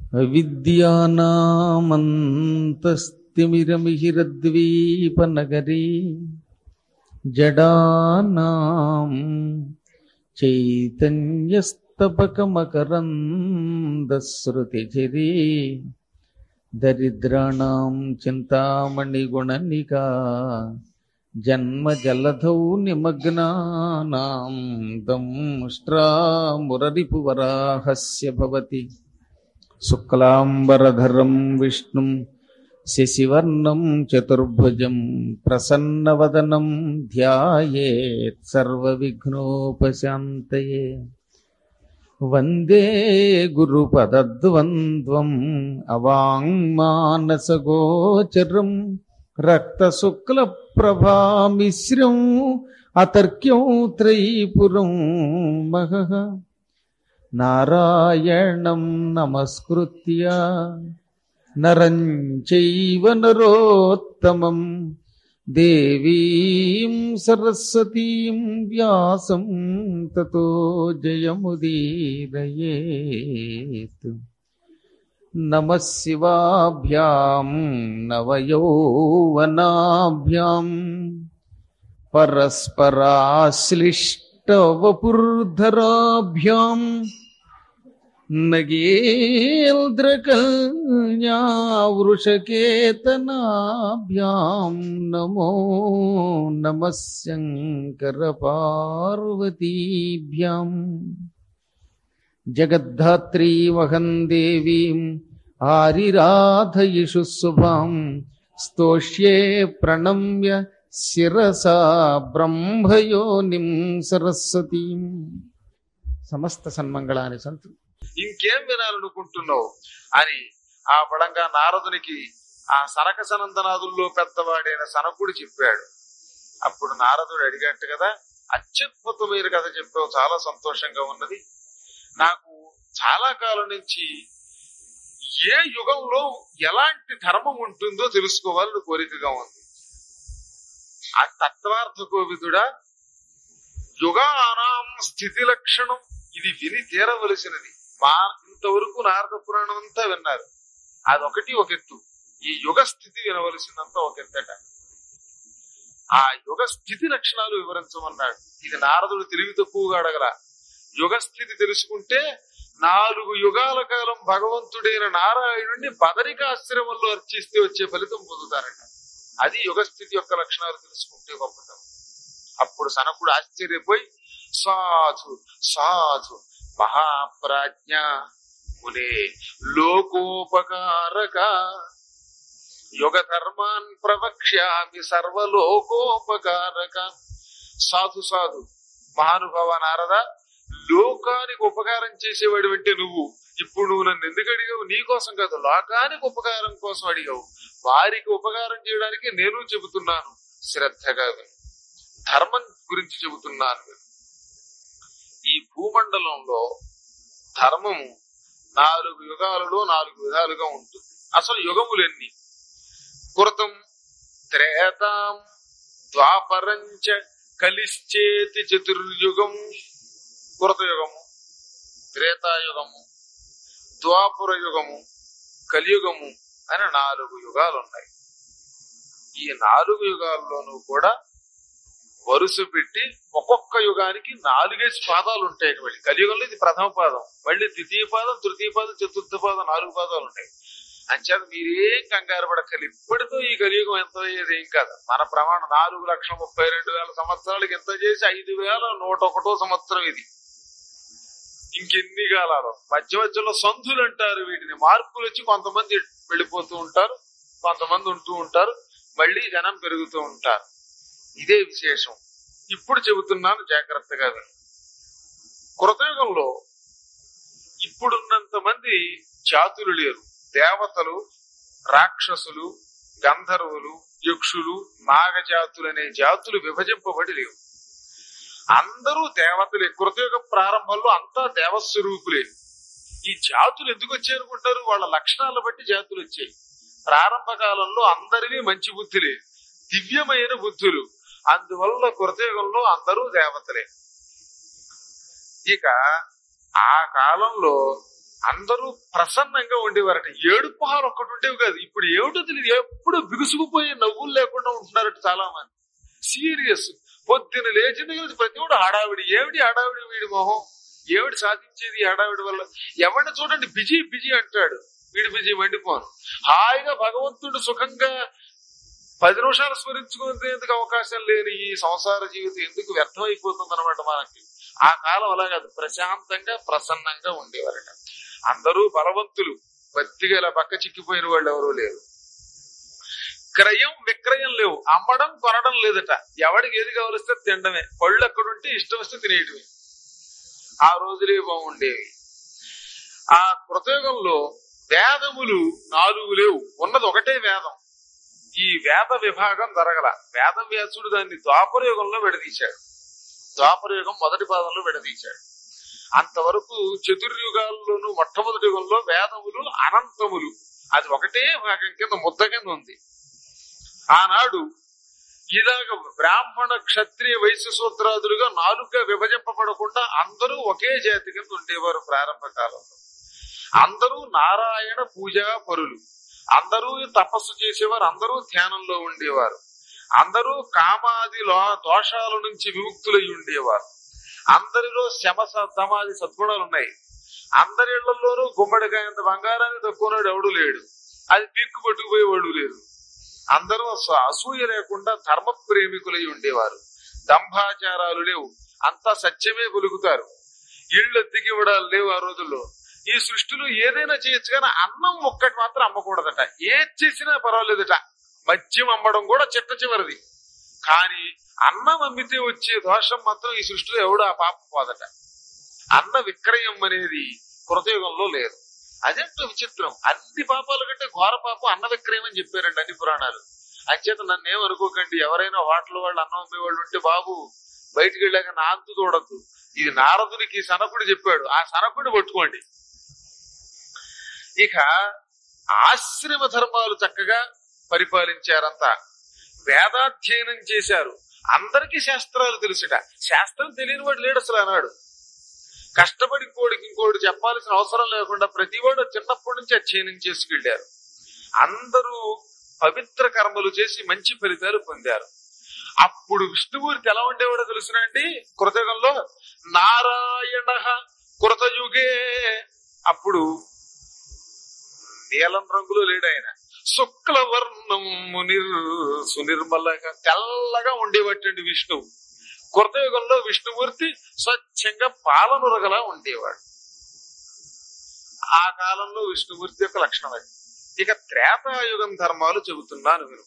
అవిద్యానామంతస్తిమిరమిహిరద్వీపనగరీ జడానాం చైతన్యస్తపకమకరందశ్రుతిచిరీ దరిద్రాణం చింతామణిగుణనికా జన్మజలధౌ నిమగ్నానాం దంష్ట్రామురరిపువరాహస్య భవతి శుక్లాంబరధరం విష్ణుం శశివర్ణం చతుర్భుజం ప్రసన్నవదనం ధ్యాయేత్ సర్వవిఘ్నోపశాంతయే వందే గురుపదద్వంద్వం అవాంగ్మానసగోచరం రక్తశుక్లప్రభామిశ్రం అతర్క్యం త్రైపురం మహః నారాయణం నమస్కృత్య నరం చైవ నరోత్తమం దేవీం సరస్వతీం వ్యాసం తతో జయముదీరయేత్ నమ శివాభ్యాం నవయౌవనాభ్యాం పరస్పరాశ్లిష్టవపుర్ధరాభ్యాం నగేంద్రకల్యావృషకేతనాభ్యాం నమో నమ శంకరపార్వతీభ్యాం జగద్ధాత్రీ వహం దేవీం ఆరిరాధయిషు శుభాం స్తోష్యే ప్రణమ్య శిరసా బ్రహ్మయోనిం సరస్వతీం సమస్త సన్మంగళాని సంతు ఇంకేం వినాలనుకుంటున్నావు అని ఆ పడంగా నారదునికి ఆ సనక సనందనాదుల్లో పెద్దవాడైన సనకుడు చెప్పాడు అప్పుడు నారదుడు అడిగట్టు కదా అత్యద్భుతమైన కథ చెప్పావు చాలా సంతోషంగా ఉన్నది నాకు చాలా కాలం నుంచి ఏ యుగంలో ఎలాంటి ధర్మం ఉంటుందో తెలుసుకోవాలని కోరికగా ఉంది ఆ తత్వార్థ కోవిదుడా యుగానాం స్థితి లక్షణం ఇది విని తీరవలసినది మా ఇంతవరకు నారద పురాణం అంతా విన్నారు అదొకటి ఒక ఎత్తు ఈ యుగ స్థితి వినవలసిందంతా ఒక ఎత్తట ఆ యుగ స్థితి లక్షణాలు వివరించమన్నాడు ఇది నారదుడు తెలివి తక్కువగా అడగల యుగ స్థితి తెలుసుకుంటే నాలుగు యుగాల కాలం భగవంతుడైన నారాయణుడిని బదరికాశ్రమంలో అర్చిస్తే వచ్చే ఫలితం పొందుతారట అది యుగ స్థితి యొక్క లక్షణాలు తెలుసుకుంటే గొప్పతనం అప్పుడు సనకుడు ఆశ్చర్యపోయి సాధు సాధు మహాప్రాజ్ఞ మునే లోకోపకారక యుగ ధర్మాన్ ప్రవక్ష్యామి సర్వలోకోపకారక సాధు సాధు మహానుభావ నారద లోకానికి ఉపకారం చేసేవాడు అంటే నువ్వు ఇప్పుడు నువ్వు నన్ను ఎందుకు అడిగావు నీ కోసం కాదు లోకానికి ఉపకారం కోసం అడిగావు వారికి ఉపకారం చేయడానికి నేను చెబుతున్నాను శ్రద్ధగా విను ధర్మం గురించి చెబుతున్నాను విను ఈ భూమండలంలో ధర్మము నాలుగు యుగాలలో నాలుగు విధాలుగా ఉంటుంది అసలు యుగములెన్ని కృతం త్రేతాం ద్వాపరంచ కలిశ్చేతి చతుర్యుగం కృతయుగము త్రేతాయుగము ద్వాపుర యుగము కలియుగము అని నాలుగు యుగాలు ఉన్నాయి ఈ నాలుగు యుగాల్లోనూ కూడా వరుస పెట్టి ఒక్కొక్క యుగానికి నాలుగేసి పాదాలు ఉంటాయి మళ్ళీ కలియుగంలో ఇది ప్రథమ పాదం మళ్ళీ ద్వితీయ పాదం తృతీయ పాదం చతుర్థ పాదం నాలుగు పాదాలు ఉంటాయి అంచేత మీరేం కంగారు పడక్కర్లేదు ఇప్పటితో ఈ కలియుగం ఎంత అయ్యేది ఏం కాదు మన ప్రమాణం నాలుగు లక్షల ముప్పై రెండు వేల సంవత్సరాలకి ఎంత చేసి ఐదు వేల నూట ఒకటో సంవత్సరం ఇది ఇంకెన్ని కాలాలు మధ్య మధ్యలో సంధులు అంటారు వీటిని మార్పులు వచ్చి కొంతమంది వెళ్ళిపోతూ ఉంటారు కొంతమంది ఉంటూ ఉంటారు మళ్ళీ జనం పెరుగుతూ ఉంటారు ఇదే విశేషం ఇప్పుడు చెబుతున్నాను జాగ్రత్తగా విను కృతయుగంలో ఇప్పుడున్నంత మంది జాతులు లేరు దేవతలు రాక్షసులు గంధర్వులు యక్షులు నాగజాతులు అనే జాతులు విభజింపబడి లేవు అందరూ దేవతలే కృతయుగ ప్రారంభంలో అంతా దేవస్వరూపులే ఈ జాతులు ఎందుకు వచ్చాయి అనుకుంటారు వాళ్ళ లక్షణాలను బట్టి జాతులు వచ్చాయి ప్రారంభ కాలంలో అందరివి మంచి బుద్ధులే దివ్యమైన బుద్ధులు అందువల్ల కృతయుగంలో అందరూ దేవతలే ఇక ఆ కాలంలో అందరూ ప్రసన్నంగా ఉండేవారట ఏడుపు మొహాలు ఒక్కటి ఉండేవి కాదు ఇప్పుడు ఏమిటో తెలియదు ఎప్పుడు బిగుసుకుపోయి నవ్వులు లేకుండా ఉంటున్నారట చాలా మంది సీరియస్ పొద్దున లేచిన దగ్గర నుంచి ప్రతి ఒడు హడావిడి ఏమిటి హడావిడి వీడి మొహం ఏమిటి సాధించేది ఈ హడావిడి వల్ల ఎవరిని చూడండి బిజీ బిజీ అంటాడు వీడి బిజీ మండిపోను హాయిగా భగవంతుడు సుఖంగా పది నిమిషాలు స్మరించుకునేందుకు అవకాశం లేని ఈ సంసార జీవితం ఎందుకు వ్యర్థమైపోతుంది అనమాట మనకి ఆ కాలం అలా కాదు ప్రశాంతంగా ప్రసన్నంగా ఉండేవారట అందరూ బలవంతులు బత్తిగా ఇలా పక్క చిక్కిపోయిన వాళ్ళు ఎవరూ లేరు క్రయం విక్రయం లేవు అమ్మడం కొనడం లేదట ఎవడికి ఏది కావలిస్తే తినడమే పళ్ళు ఎక్కడుంటే ఇష్టం వస్తే తినేయటమే ఆ రోజులే బాగుండేవి ఆ కృతయుగంలో వేదములు నాలుగు లేవు ఉన్నది ఒకటే వేదం ఈ వేద విభాగం జరగల వేద వ్యాసుడు దాన్ని ద్వాపర యుగంలో విడదీశాడు ద్వాపర యుగం మొదటి పాదంలో విడదీశాడు అంతవరకు చతుర్యుగాల్లోనూ మొట్టమొదటి యుగంలో వేదములు అనంతములు అది ఒకటే భాగం కింద ముద్ద కింద ఉంది ఆనాడు ఇలాగ బ్రాహ్మణ క్షత్రియ వైశ్య సూత్రాదులుగా నాలుగుగా విభజింపబడకుండా అందరూ ఒకే జాతి కింద ఉండేవారు ప్రారంభ కాలంలో అందరూ నారాయణ పూజా పరులు అందరూ తపస్సు చేసేవారు అందరూ ధ్యానంలో ఉండేవారు అందరూ కామాది లో- దోషాల నుంచి విముక్తులై ఉండేవారు అందరిలో శమ స- సమాధి సద్గుణాలు ఉన్నాయి అందరి ఇళ్లలోనూ గుమ్మడికాయంత బంగారాన్ని తక్కువనాడు ఎవడు లేడు అది పీక్కు పట్టుకుపోయేవాడు లేరు అందరూ అస- అసూయ లేకుండా ధర్మ ప్రేమికులై ఉండేవారు దంభాచారాలు లేవు అంతా సత్యమే పలుకుతారు ఇళ్ళు దిగివడాలు లేవు ఆ రోజుల్లో ఈ సృష్టిలో ఏదైనా చేయొచ్చు కానీ అన్నం ఒక్కటి మాత్రం అమ్మకూడదట ఏది చేసినా పర్వాలేదట మద్యం అమ్మడం కూడా చిట్ట చివరిది కానీ అన్నం అమ్మితే వచ్చే దోషం మాత్రం ఈ సృష్టిలో ఎవడు ఆ పాపం పోదట అన్న విక్రయం అనేది కృతయుగంలో లేదు అదేంటో విచిత్రం అన్ని పాపాల కంటే ఘోర పాపం అన్న విక్రయం అని చెప్పారండి అన్ని పురాణాలు అంచేత నన్ను ఏమనుకోకండి ఎవరైనా హోటల్ వాళ్ళు అన్నం అమ్మేవాళ్ళు ఉంటే బాబు బయటికి వెళ్ళాక నా అంతు చూడద్దు ఇది నారదునికి సనకుడు చెప్పాడు ఆ సనకుడు పట్టుకోండి ఇక ఆశ్రమ ధర్మాలు చక్కగా పరిపాలించారంతా వేదాధ్యయనం చేశారు అందరికీ శాస్త్రాలు తెలుసుట శాస్త్రం తెలియని వాడు లేడు అసలు అన్నాడు కష్టపడి ఇంకోడికి ఇంకోటి చెప్పాల్సిన అవసరం లేకుండా ప్రతివాడు చిన్నప్పటి నుంచి అధ్యయనం చేసుకెళ్లారు అందరూ పవిత్ర కర్మలు చేసి మంచి ఫలితాలు పొందారు అప్పుడు విష్ణుమూర్తి ఎలా ఉండేవాడో తెలుసునండి కృతయుగంలో నారాయణ కృతయుగే అప్పుడు నీలం రంగులో లేడు ఆయన శుక్లవర్ణం మునిర్ సునిర్మలగా తెల్లగా ఉండేవాటండి విష్ణువు కృతయుగంలో విష్ణుమూర్తి స్వచ్ఛంగా పాలనురగలా ఉండేవాడు ఆ కాలంలో విష్ణుమూర్తి యొక్క లక్షణం అది ఇక త్రేతాయుగం ధర్మాలు చెబుతున్నాను మీరు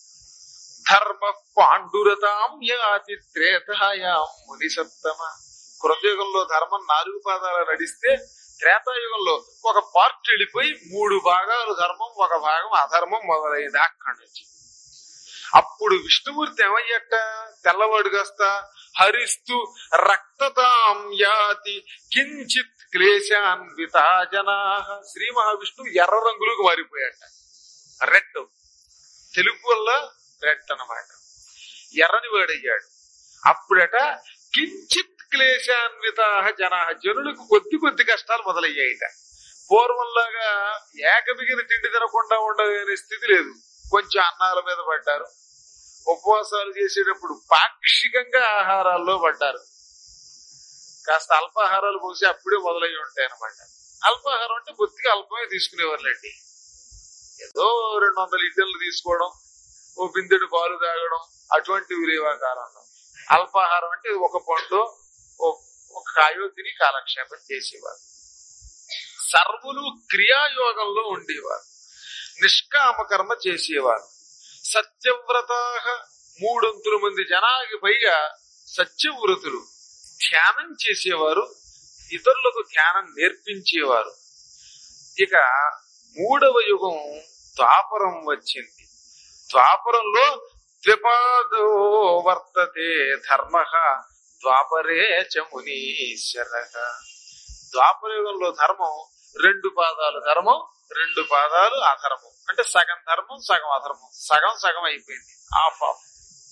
ధర్మ పాండురతాం యాతి త్రేతాయాం ముని సత్తమ కృతయుగంలో ధర్మం నాలుగు పాదాలు నడిస్తే త్రేతాయుగంలో ఒక పార్ట్ వెళ్ళిపోయి మూడు భాగాలు ధర్మం ఒక భాగం అధర్మం మొదలైంది అక్కడి నుంచి అప్పుడు విష్ణుమూర్తి ఏమయ్యట తెల్లవాడు కాస్త హరిస్తూ రక్తతాం యాతి కించిత్ క్లేశాన్వితా జనా శ్రీ మహావిష్ణువు ఎర్ర రంగులకు మారిపోయాట రెడ్ తెలుగు వల్ల రెడ్ అన్నమాట ఎర్రని వాడయ్యాడు అప్పుడట కించిత్ క్లేశాన్విత జనా జనులకు కొద్ది కొద్ది కష్టాలు మొదలయ్యాయిట పూర్వంలాగా ఏకమిగిన తిండి తినకుండా ఉండని స్థితి లేదు కొంచెం అన్నాల మీద పడ్డారు ఉపవాసాలు చేసేటప్పుడు పాక్షికంగా ఆహారాల్లో పడ్డారు కాస్త అల్పాహారాలు పోసి అప్పుడే మొదలయ్యి ఉంటాయి అనమాట అల్పాహారం అంటే బొత్తిగా అల్పమే తీసుకునేవారులేండి ఏదో రెండు వందల ఇడ్డలు తీసుకోవడం ఓ బిందెడు పాలు తాగడం అటువంటివి లేవా కాలంలో అల్పాహారం అంటే ఒక పండు ఓ- ఒక కాయో తిని కాలక్షేపం చేసేవారు సర్వులు క్రియాయోగంలో ఉండేవారు నిష్కామ కర్మ చేసేవారు సత్యవ్రత మూడొంతుల మంది జనానికి పైగా సత్యవ్రతులు ధ్యానం చేసేవారు ఇతరులకు ధ్యానం నేర్పించేవారు ఇక మూడవ యుగం ద్వాపరం వచ్చింది ద్వాపరంలో ద్విపాదో వర్తతే ధర్మ ద్వాపరే చ మునీశ్వర ద్వాపర యుగంలో ధర్మం రెండు పాదాలు ధర్మం రెండు పాదాలు అధర్మం అంటే సగం ధర్మం సగం అధర్మం సగం సగం అయిపోయింది ఆ పాపం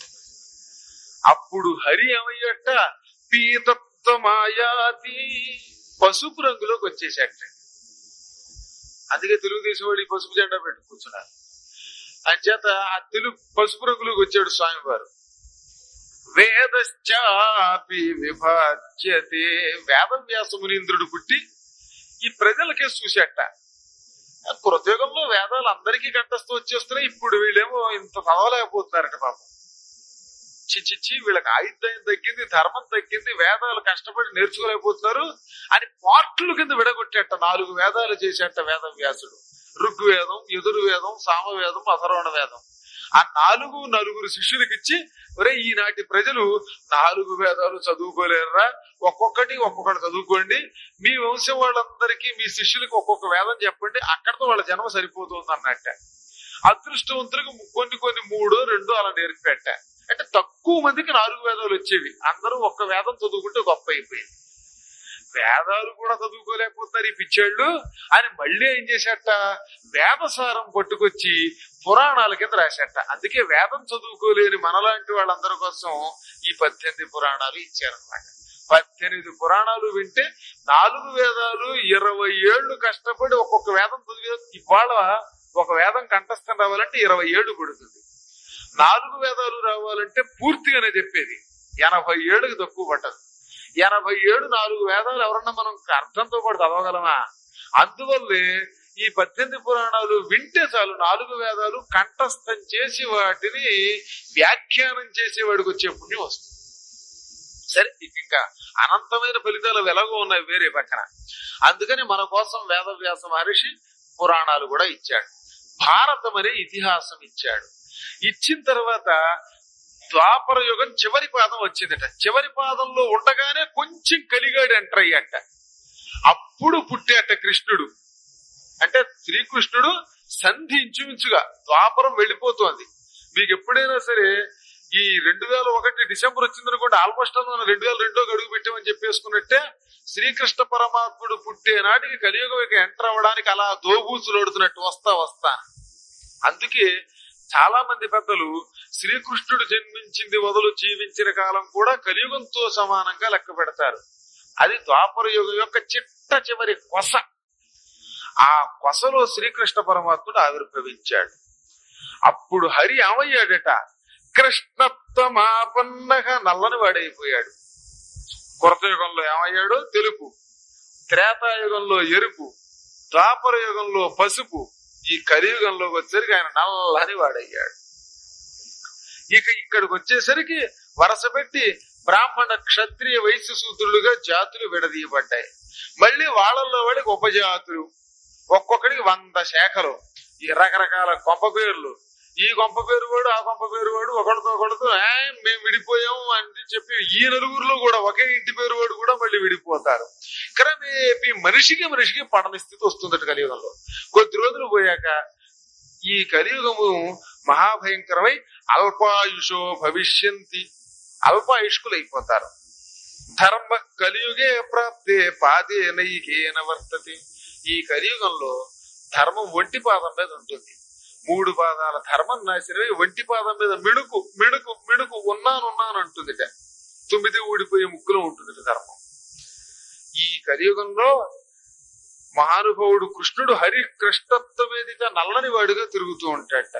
అప్పుడు హరి ఏమయ్యట పీతత్వమాయాతి పసుపు రంగులోకి వచ్చేసాట అందుకే తెలుగుదేశం వాడు ఈ పసుపు జెండా పెట్టి కూర్చున్నారు అంచేత ఆ తెలుగు పసుపు రంగులోకి వచ్చాడు స్వామివారు వేదశ్చాపి విభాజ్యతే వేదవ్యాస మునీంద్రుడు పుట్టి ఈ ప్రజలకే చూసేట కృతయుగంలో వేదాలు అందరికీ కంఠస్థం వచ్చేస్తున్నాయి ఇప్పుడు వీళ్ళేమో ఇంత చదవలేకపోతున్నారట పాపం చిచ్చిచ్చి వీళ్ళకి ఆయుద్ధాయం తగ్గింది ధర్మం తగ్గింది వేదాలు కష్టపడి నేర్చుకోలేకపోతున్నారు అని పార్ట్లు కింద విడగొట్టేట నాలుగు వేదాలు చేసేట వేద వ్యాసుడు ఋగ్వేదం యజుర్వేదం సామవేదం అథర్వణ వేదం ఆ నాలుగు నలుగురు శిష్యులకి ఇచ్చి ఒరే ఈనాటి ప్రజలు నాలుగు వేదాలు చదువుకోలేరురా ఒక్కొక్కటి ఒక్కొక్కటి చదువుకోండి మీ వంశం వాళ్ళందరికీ మీ శిష్యులకి ఒక్కొక్క వేదం చెప్పండి అక్కడతో వాళ్ళ జన్మ సరిపోతుంది అన్నట్ట అదృష్టవంతులకు కొన్ని కొన్ని మూడో రెండో అలా నేర్పిపెట్ట అంటే తక్కువ మందికి నాలుగు వేదాలు వచ్చేవి అందరూ ఒక్క వేదం చదువుకుంటే గొప్ప అయిపోయింది వేదాలు కూడా చదువుకోలేకపోతున్నారు ఈ పిచ్చాళ్ళు అని మళ్ళీ ఏం చేశాట వేదసారం పట్టుకొచ్చి పురాణాల కింద రాశాట అందుకే వేదం చదువుకోలేని మనలాంటి వాళ్ళందరి కోసం ఈ పద్దెనిమిది పురాణాలు ఇచ్చారన్నమాట పద్దెనిమిది పురాణాలు వింటే నాలుగు వేదాలు ఇరవై ఏళ్ళు కష్టపడి ఒక్కొక్క వేదం చదివే ఇవాళ ఒక వేదం కంఠస్థం రావాలంటే ఇరవై ఏళ్ళు పడుతుంది నాలుగు వేదాలు రావాలంటే పూర్తిగానే చెప్పేది ఎనభై ఏళ్ళకి తక్కువ పట్టదు ఎనభై ఏడు నాలుగు వేదాలు ఎవరన్నా మనం అర్థంతో పాటు చదవగలమా అందువల్లే ఈ పద్దెనిమిది పురాణాలు వింటే చాలు నాలుగు వేదాలు కంఠస్థం చేసి వాటిని వ్యాఖ్యానం చేసేవాడికి వచ్చే పుణ్యం వస్తుంది సరే ఇక ఇంకా అనంతమైన ఫలితాలు ఎలాగో ఉన్నాయి వేరే పక్కన అందుకని మన కోసం వేదవ్యాస మహర్షి పురాణాలు కూడా ఇచ్చాడు భారతం అనే ఇతిహాసం ఇచ్చాడు ఇచ్చిన తర్వాత ద్వాపర యుగం చివరి పాదం వచ్చిందట చివరి పాదంలో ఉండగానే కొంచెం కలిగాడు ఎంటర్ అయ్యాట అప్పుడు పుట్టాట కృష్ణుడు అంటే శ్రీకృష్ణుడు సంధి ఇంచుమించుగా ద్వాపరం వెళ్ళిపోతోంది మీకు ఎప్పుడైనా సరే ఈ రెండు వేల ఒకటి డిసెంబర్ వచ్చిందనుకోండి ఆల్మోస్ట్ మనం రెండు వేల రెండో అడుగు పెట్టామని చెప్పేసుకున్నట్టే శ్రీకృష్ణ పరమాత్ముడు పుట్టే నాటికి కలియుగం ఇక ఎంటర్ అవ్వడానికి అలా దోబూచులాడుతున్నట్టు వస్తా వస్తా అందుకే చాలా మంది పెద్దలు శ్రీకృష్ణుడు జన్మించింది మొదలు జీవించిన కాలం కూడా కలియుగంతో సమానంగా లెక్క పెడతారు అది ద్వాపర యుగం యొక్క చిట్ట చివరి కొస ఆ కొసలో శ్రీకృష్ణ పరమాత్ముడు ఆవిర్భవించాడు అప్పుడు హరి ఏమయ్యాడట కృష్ణత్వమాపన్నగా నల్లని వాడైపోయాడు కొరత యుగంలో ఏమయ్యాడు తెలుపు త్రేతాయుగంలో ఎరుపు ద్వాపర యుగంలో పసుపు ఈ కలియుగంలోకి వచ్చేసరికి ఆయన నల్లని వాడయ్యాడు ఇక ఇక్కడికి వచ్చేసరికి వరస పెట్టి బ్రాహ్మణ క్షత్రియ వైశ్య సూత్రులుగా జాతులు విడదీయబడ్డాయి మళ్ళీ వాళ్ళల్లో వాళ్ళకి ఉపజాతులు ఒక్కొక్కడికి వంద శాఖలు ఈ రకరకాల కొంప పేర్లు ఈ కొంప పేరు వాడు ఆ కొంప పేరు వాడు ఒకడితో ఒకడితో "ఏ, మేము విడిపోయాము అని చెప్పి ఈ నలుగురిలో కూడా ఒకే ఇంటి పేరు వాడు కూడా మళ్ళీ విడిపోతారు క్రమేపీ మనిషికి మనిషికి పడని స్థితి వస్తుందట కలియుగంలో కొద్ది రోజులు పోయాక ఈ కలియుగము మహాభయంకరమై అల్పాయుషో భవిష్యంతి అల్పాయుష్కులు అయిపోతారు ధర్మ కలియుగే ప్రాప్తే పాదే నైకేన వర్తతే ఈ కలియుగంలో ధర్మం ఒంటి పాదం మీద ఉంటుంది మూడు పాదాల ధర్మం నాశనమై ఒంటి పాదం మీద మిణుకు మిణుకు మిణుకు ఉన్నాను ఉన్నాను అంటుందిట తొమ్మిది ఊడిపోయే ముక్కులో ఉంటుంది ధర్మం ఈ కలియుగంలో మహానుభావుడు కృష్ణుడు హరి కృష్ణత్వ వేదిక నల్లని వాడిగా తిరుగుతూ ఉంటాడట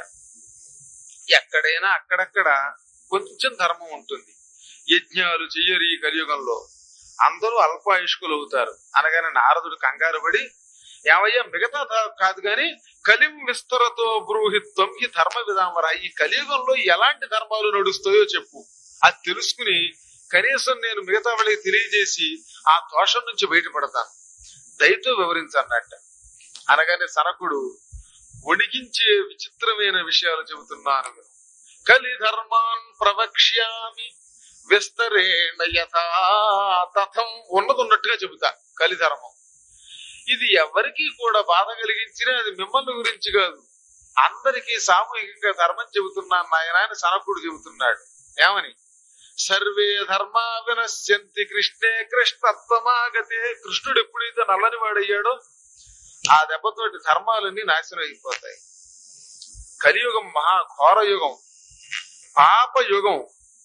ఎక్కడైనా అక్కడక్కడ కొంచెం ధర్మం ఉంటుంది యజ్ఞాలు చెయ్యరు ఈ కలియుగంలో అందరూ అల్పాయుష్కులు అవుతారు అనగానే నారదుడు కంగారు పడి ఏమయ్యా మిగతా ధ- కాదు గాని కలిం విస్తరతో బ్రూహిత్వం ఈ ధర్మ విధామర ఈ కలియుగంలో ఎలాంటి ధర్మాలు నడుస్తాయో చెప్పు అది తెలుసుకుని కనీసం నేను మిగతా వాళ్ళకి తెలియజేసి ఆ దోషం నుంచి బయటపడతాను దయతో వివరించన్నట్ట అనగానే సనకుడు వణికించే విచిత్రమైన విషయాలు చెబుతున్నాను విను. కలి ధర్మాన్ ప్రవక్ష్యామి విస్తరేణ యథా తథం ఉన్నది ఉన్నట్టుగా చెబుతా కలిధర్మం ఇది ఎవరికి కూడా బాధ కలిగించినా అది మిమ్మల్ని గురించి కాదు అందరికీ సామూహికంగా ధర్మం చెబుతున్నాను నాయన అని సనకుడు చెబుతున్నాడు ఏమని సర్వే ధర్మా వినశ్యంతి కృష్ణే కృష్ణత్వమాగతే కృష్ణుడు ఎప్పుడైతే నల్లని వాడయ్యాడో ఆ దెబ్బతోటి ధర్మాలన్నీ నాశనం అయిపోతాయి కలియుగం మహా ఘోర యుగం పాప యుగం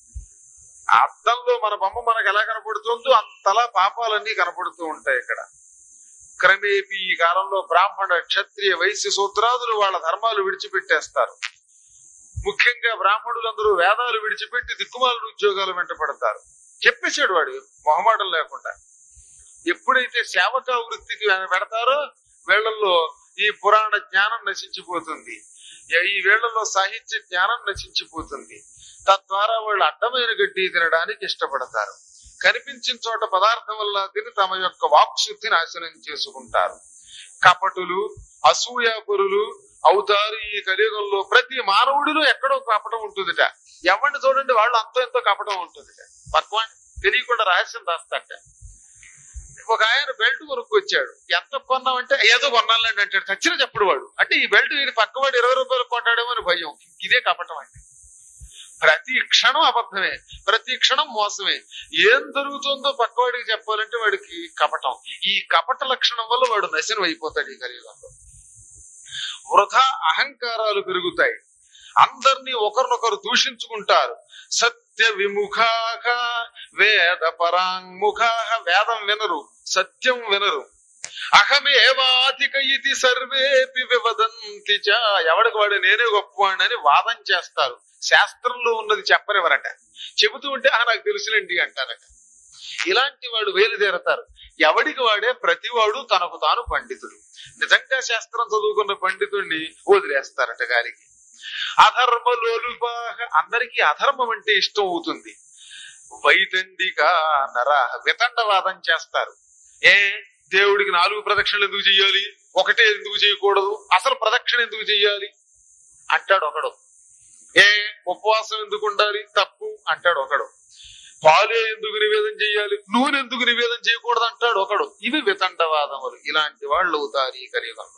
ఆ అద్దంలో మన బొమ్మ మనకు ఎలా కనపడుతుందో అంతలా పాపాలన్నీ కనపడుతూ ఉంటాయి ఇక్కడ క్రమేపీ ఈ కాలంలో బ్రాహ్మణ క్షత్రియ వైశ్య సూత్రాదులు వాళ్ళ ధర్మాలు విడిచిపెట్టేస్తారు ముఖ్యంగా బ్రాహ్మణులందరూ వేదాలు విడిచిపెట్టి దిక్కుమాలను ఉద్యోగాలు వెంట పడతారు చెప్పేశాడు వాడు మొహమాటం లేకుండా ఎప్పుడైతే సేవకా వృత్తికి పెడతారో వేళ్లలో ఈ పురాణ జ్ఞానం నశించిపోతుంది ఈ వేళ్లలో సాహిత్య జ్ఞానం నశించిపోతుంది తద్వారా వాళ్ళు అడ్డమైన గడ్డి తినడానికి ఇష్టపడతారు కనిపించిన చోట పదార్థం వల్ల తిని తమ యొక్క వాక్శుద్ధి నాశనం చేసుకుంటారు కపటులు అసూయాపురులు అవుతారు ఈ కలియుగంలో ప్రతి మానవుడిలో ఎక్కడో కపటం ఉంటుందిట ఎవరిని చూడండి వాళ్ళు అంతో ఎంతో కపటం ఉంటుందిట పక్వ తెలియకుండా రహస్యం దాస్తాట ఒక ఆయన బెల్ట్ కొనుక్కొచ్చాడు ఎంత కొన్నామంటే ఏదో కొన్నాలండి అంటాడు చచ్చిన చెప్పుడు వాడు అంటే ఈ బెల్ట్ వీడి పక్కవాడు ఇరవై రూపాయలు కొంటాడేమో అని భయం ఇదే కపటం అండి ప్రతి క్షణం అబద్ధమే ప్రతి క్షణం మోసమే ఏం జరుగుతుందో పక్కవాడికి చెప్పాలంటే వాడికి కపటం ఈ కపట లక్షణం వల్ల వాడు నశనం అయిపోతాడు ఈ కలియుగంలో వృధా అహంకారాలు పెరుగుతాయి అందరినీ ఒకరినొకరు దూషించుకుంటారు సత్య విముఖాహ వేద పరాంగుఖాహ వేదం వినరు సత్యం వినరు అహమేవాధిక ఇది సర్వేపి వివదంతి చ ఎవడికి వాడు నేనే గొప్పవాడిని వాదం చేస్తారు శాస్త్రంలో ఉన్నది చెప్పనివ్వరట చెబుతూ ఉంటే ఆ నాకు తెలుసులేండి అంటారట ఇలాంటి వాడు బయలుదేరతారు ఎవడికి వాడే ప్రతివాడు తనకు తాను పండితుడు నిజంగా శాస్త్రం చదువుకున్న పండితుడిని వదిలేస్తారట గాలికి అధర్మలోలుపాహ అందరికీ అధర్మం అంటే ఇష్టం అవుతుంది వైదండిక నర వితండవాదం చేస్తారు ఏ దేవుడికి నాలుగు ప్రదక్షిణలు ఎందుకు చెయ్యాలి ఒకటే ఎందుకు చేయకూడదు అసలు ప్రదక్షిణ ఎందుకు చెయ్యాలి అంటాడు ఒకడు ఏ ఉపవాసం ఎందుకు ఉండాలి తప్పు అంటాడు ఒకడు పాలే ఎందుకు నివేదన చేయాలి నూనె ఎందుకు నివేదన చేయకూడదు అంటాడు ఒకడు ఇవి వితండవాదములు ఇలాంటి వాళ్ళు అవుతారు ఈ కలియుగంలో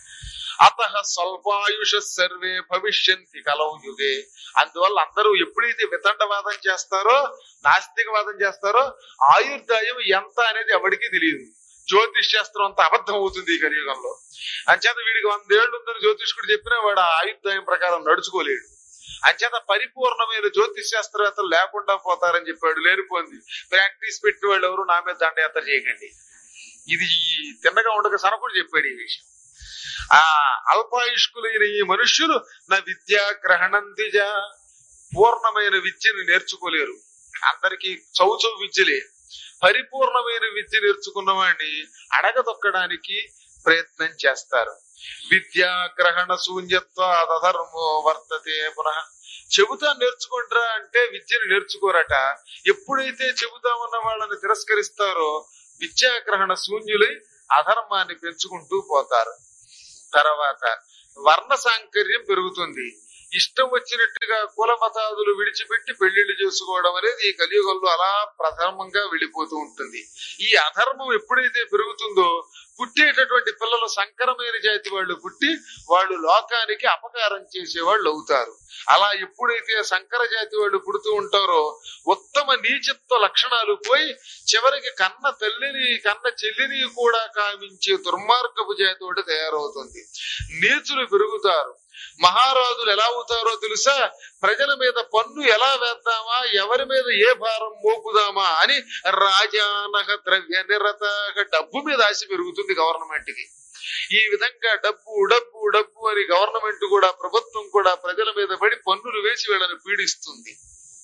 అత స్వల్పాయుష సర్వే భవిష్యంతి కలవు యుగే అందువల్ల అందరూ ఎప్పుడైతే వితండవాదం చేస్తారో నాస్తికవాదం చేస్తారో ఆయుర్దాయం ఎంత అనేది ఎవరికీ తెలియదు జ్యోతిష్ శాస్త్రం అంత అబద్ధం అవుతుంది ఈ కలియుగంలో అంచేత వీడికి వందేళ్లు ఉందని జ్యోతిష్కుడు చెప్పినా వాడు ఆ ఆయుర్దాయం ప్రకారం నడుచుకోలేడు అంచేత పరిపూర్ణమైన జ్యోతిష్ శాస్త్రవేత్తలు లేకుండా పోతారని చెప్పాడు లేనిపోయింది ప్రాక్టీస్ పెట్టిన వాళ్ళు ఎవరు నా మీద దండయాత్ర చేయకండి ఇది తిన్నగా ఉండక సనకుడు చెప్పాడు ఈ విషయం ఆ అల్పాయుష్కులైన ఈ మనుష్యులు నా విద్యా గ్రహణంతిజ పూర్ణమైన విద్యను నేర్చుకోలేరు అందరికీ చౌచౌ విద్యలే పరిపూర్ణమైన విద్య నేర్చుకున్న వాడిని అడగదొక్కడానికి ప్రయత్నం చేస్తారు విద్యా గ్రహణ శూన్యత్వ అధర్మో వర్తతే పునః చెబుతా నేర్చుకుంటారా అంటే విద్యను నేర్చుకోరట ఎప్పుడైతే చెబుతామన్న వాళ్ళని తిరస్కరిస్తారో విద్యాగ్రహణ శూన్యులై అధర్మాన్ని పెంచుకుంటూ పోతారు తర్వాత వర్ణ సాంకర్యం పెరుగుతుంది ఇష్టం వచ్చినట్టుగా కుల మతాదులు విడిచిపెట్టి పెళ్లిళ్ళు చేసుకోవడం అనేది ఈ కలియుగంలో అలా ప్రథమంగా వెళ్ళిపోతూ ఉంటుంది ఈ అధర్మం ఎప్పుడైతే పెరుగుతుందో పుట్టేటటువంటి పిల్లలు సంకరమైన జాతి వాళ్ళు పుట్టి వాళ్ళు లోకానికి అపకారం చేసేవాళ్ళు అవుతారు అలా ఎప్పుడైతే సంకర జాతి వాళ్ళు పుడుతూ ఉంటారో ఉత్తమ నీచత్వ లక్షణాలు పోయి చివరికి కన్న తల్లిని కన్న చెల్లిని కూడా కామించే దుర్మార్గపు జాతి ఒకటి తయారవుతుంది నీచులు పెరుగుతారు మహారాజులు ఎలా అవుతారో తెలుసా ప్రజల మీద పన్ను ఎలా వేద్దామా ఎవరి మీద ఏ భారం మోపుదామా అని రాజానహ ద్రవ్య నిరత డబ్బు మీద ఆశ పెరుగుతుంది గవర్నమెంట్ కి ఈ విధంగా డబ్బు డబ్బు డబ్బు అని గవర్నమెంట్ కూడా ప్రభుత్వం కూడా ప్రజల మీద పడి పన్నులు వేసి వీళ్ళని పీడిస్తుంది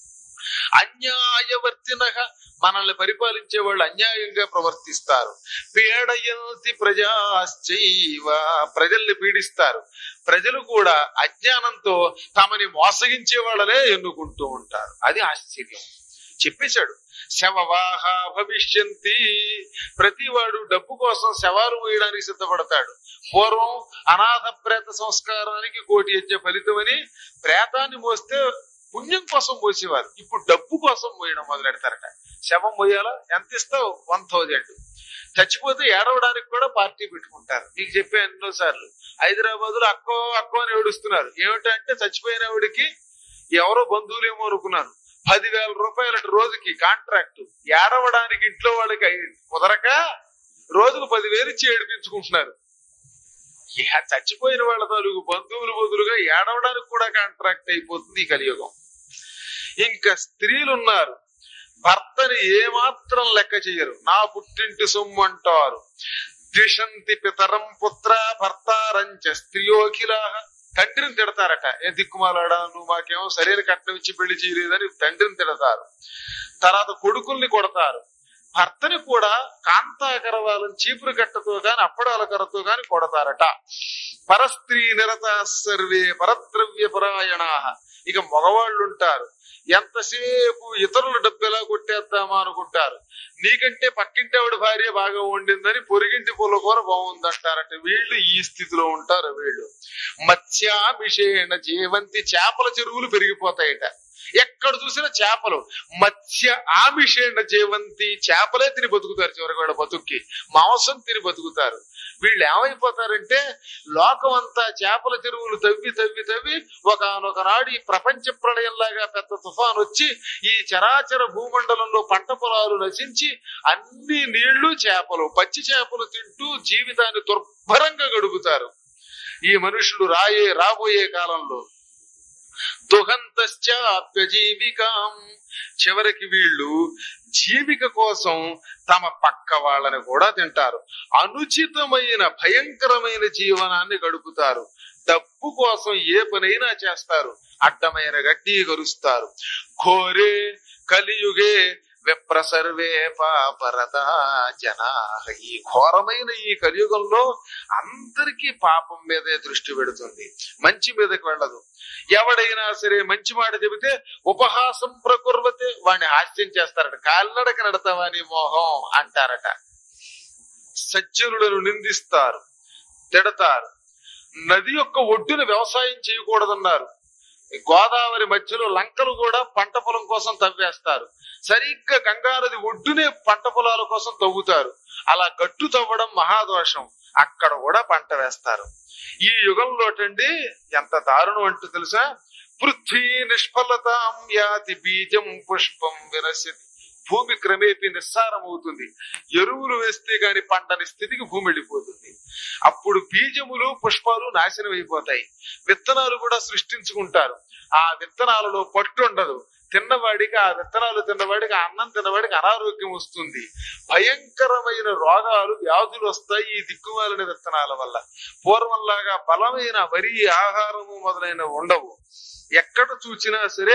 అన్యాయవర్తిన మనల్ని పరిపాలించే వాళ్ళు అన్యాయంగా ప్రవర్తిస్తారు పీడయంతి ప్రజాశ్చైవ ప్రజల్ని పీడిస్తారు ప్రజలు కూడా అజ్ఞానంతో తమని మోసగించే వాళ్ళనే ఎన్నుకుంటూ ఉంటారు అది ఆశ్చర్యం చెప్పేశాడు శవవాహ భవిష్యంతి ప్రతివాడు డబ్బు కోసం శవాలు వేయడానికి సిద్ధపడతాడు పూర్వం అనాథ ప్రేత సంస్కారానికి కోటి యజ్ఞ ఫలితమని ప్రేతాన్ని మోస్తే పుణ్యం కోసం మోసేవారు ఇప్పుడు డబ్బు కోసం మోయడం మొదలెడతారట శవం మోయాలా ఎంత ఇస్తావు వన్ థౌజండ్ చచ్చిపోతే ఏడవడానికి కూడా పార్టీ పెట్టుకుంటారు మీకు చెప్పే ఎన్నో సార్లు హైదరాబాద్ లో అక్కో అక్కో అని ఏడుస్తున్నారు ఏమిటంటే చచ్చిపోయిన వాడికి ఎవరో బంధువులేమో అనుకున్నారు పదివేల రూపాయల రోజుకి కాంట్రాక్ట్ ఏడవడానికి ఇంట్లో వాళ్ళకి అయి- కుదరక రోజుకు పదివేలు ఇచ్చి ఏడిపించుకుంటున్నారు ఇహ చచ్చిపోయిన వాళ్ళ తాలూకు బంధువులు బదులుగా ఏడవడానికి కూడా కాంట్రాక్ట్ అయిపోతుంది ఈ కలియుగం ఇంకా స్త్రీలు ఉన్నారు భర్తని ఏమాత్రం లెక్క చెయ్యరు నా పుట్టింటి సొమ్ము అంటారు ద్విషంతి పితరం పుత్ర భర్తారంచ స్త్రియోఖిలా తండ్రిని తిడతారట ఏ దిక్కుమాలాడా నువ్వు మాకేమో సరైన కట్నం ఇచ్చి పెళ్లి చేయలేదని తండ్రిని తిడతారు తర్వాత కొడుకుల్ని కొడతారు భర్తని కూడా కాంతాకరవాలను చీపురు కట్టతో గాని అప్పడాల కర్రతో గాని కొడతారట పరస్త్రీ నిరత సర్వే పరద్రవ్య పరాయణా ఇక మగవాళ్ళు ఉంటారు ఎంతసేపు ఇతరుల డబ్బు ఎలా కొట్టేద్దామా అనుకుంటారు నీకంటే పక్కింటి ఆవిడ భార్య బాగా వండిందని పొరిగింటి పుల్ల కూర బాగుందంటారట వీళ్ళు ఈ స్థితిలో ఉంటారు వీళ్ళు మత్స్యాభిషేణ జీవంతి చేపల చెరువులు పెరిగిపోతాయట ఎక్కడ చూసినా చేపలు మత్స్య ఆమిషేణ జీవంతి చేపలే తిని బతుకుతారు చివరికి వాళ్ళ బతుక్కి మాంసం తిని బతుకుతారు వీళ్ళు ఏమైపోతారంటే లోకం అంతా చేపల చెరువులు తవ్వి తవ్వి తవ్వి ఒకనొక నాడు ఈ ప్రపంచ ప్రళయంలాగా పెద్ద తుఫాన్ వచ్చి ఈ చరాచర భూమండలంలో పంట పొలాలు నశించి అన్ని నీళ్లు చేపలు పచ్చి చేపలు తింటూ జీవితాన్ని దుర్భరంగా గడుపుతారు ఈ మనుషులు రాయే రాబోయే కాలంలో తుహంతశ్చాప్యజీవికాం చివరికి వీళ్ళు జీవిక కోసం తమ పక్క వాళ్ళని కూడా తింటారు అనుచితమైన భయంకరమైన జీవనాన్ని గడుపుతారు డబ్బు కోసం ఏ పనైనా చేస్తారు అడ్డమైన గడ్డి గరుస్తారు ఘోరే కలియుగే విప్ర సర్వే పాపరదా జనా ఈ ఘోరమైన ఈ కలియుగంలో అందరికీ పాపం మీదే దృష్టి పెడుతుంది మంచి మీదకి వెళ్ళదు ఎవడైనా సరే మంచి మాట చెబితే ఉపహాసం ప్రకుర్వతే వాడిని హాస్యం చేస్తారట కాలినడక నడతావా నీ మోహం అంటారట సజ్జనులను నిందిస్తారు తిడతారు నది యొక్క ఒడ్డున వ్యవసాయం చేయకూడదన్నారు గోదావరి మధ్యలో లంకలు కూడా పంట పొలం కోసం తవ్వేస్తారు సరిగ్గా గంగానది ఒడ్డునే పంట పొలాల కోసం తవ్వుతారు అలా గట్టు తవ్వడం మహాదోషం అక్కడ కూడా పంట వేస్తారు ఈ యుగంలోటండి ఎంత దారుణం అంటూ తెలుసా పృథ్వీ నిష్ఫలతాం యాతి బీజం పుష్పం విరసితి భూమి క్రమేపీ నిస్సారం అవుతుంది ఎరువులు వేస్తే గాని పంటని స్థితికి భూమి వెళ్ళిపోతుంది అప్పుడు బీజములు పుష్పాలు నాశనం అయిపోతాయి విత్తనాలు కూడా సృష్టించుకుంటారు ఆ విత్తనాలలో పట్టు ఉండదు తిన్నవాడికి ఆ విత్తనాలు తిన్నవాడికి ఆ అన్నం తిన్నవాడికి అనారోగ్యం వస్తుంది భయంకరమైన రోగాలు వ్యాధులు వస్తాయి ఈ దిక్కుమాలిన విత్తనాల వల్ల పూర్వంలాగా బలమైన వరి ఆహారము మొదలైన ఉండవు ఎక్కడ చూసినా సరే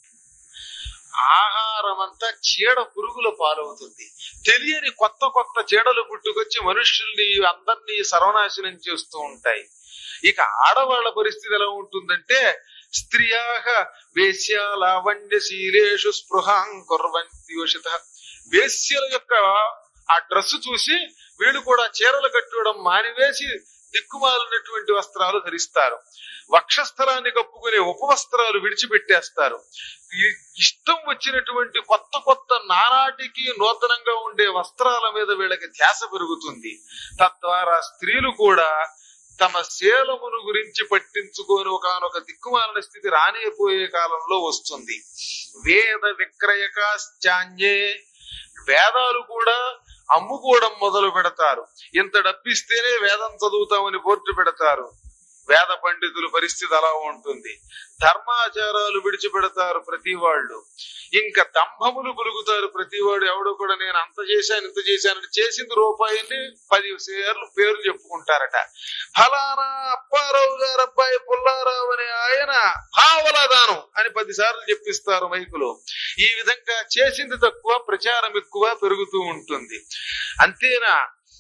ఆహారం అంతా చీడ పురుగుల పాలవుతుంది తెలియని కొత్త కొత్త చీడలు పుట్టుకొచ్చి మనుషుల్ని అందరినీ సర్వనాశనం చేస్తూ ఉంటాయి ఇక ఆడవాళ్ల పరిస్థితి ఎలా ఉంటుందంటే స్త్రియాహ వేశ్య లావణ్యశీలేషు స్పృహాం కుర్వంతి యోషిత వేశ్యల యొక్క ఆ డ్రెస్ చూసి వీళ్ళు కూడా చీరలు కట్టడం మానివేసి దిక్కుమాలినటువంటి వస్త్రాలు ధరిస్తారు వక్షస్థలాన్ని కప్పుకునే ఉపవస్త్రాలు విడిచిపెట్టేస్తారు ఈ ఇష్టం వచ్చినటువంటి కొత్త కొత్త నానాటికి నూతనంగా ఉండే వస్త్రాల మీద వీళ్ళకి ధ్యాస పెరుగుతుంది తద్వారా స్త్రీలు కూడా తమ శీలమును గురించి పట్టించుకొని ఒకనొక దిక్కుమాలిన స్థితి రానిపోయే కాలంలో వస్తుంది వేద విక్రయకాశ్చాన్యే వేదాలు కూడా అమ్ముకోవడం మొదలు పెడతారు ఇంత డబ్బిస్తేనే వేదం చదువుతామని బోర్డు పెడతారు వేద పండితుల పరిస్థితి అలా ఉంటుంది ధర్మాచారాలు విడిచిపెడతారు ప్రతి వాళ్ళు ఇంకా దంభములు పులుగుతారు ప్రతి వాడు ఎవడు కూడా నేను అంత చేశాను ఇంత చేశానని చేసింది రూపాయిని పది సేర్లు పేర్లు చెప్పుకుంటారట ఫలానా అప్పారావు గారు అబ్బాయి పుల్లారావు అనే ఆయన భావలాదానం అని పది సార్లు చెప్పిస్తారు మైకులో ఈ విధంగా చేసింది తక్కువ ప్రచారం ఎక్కువ పెరుగుతూ ఉంటుంది అంతేనా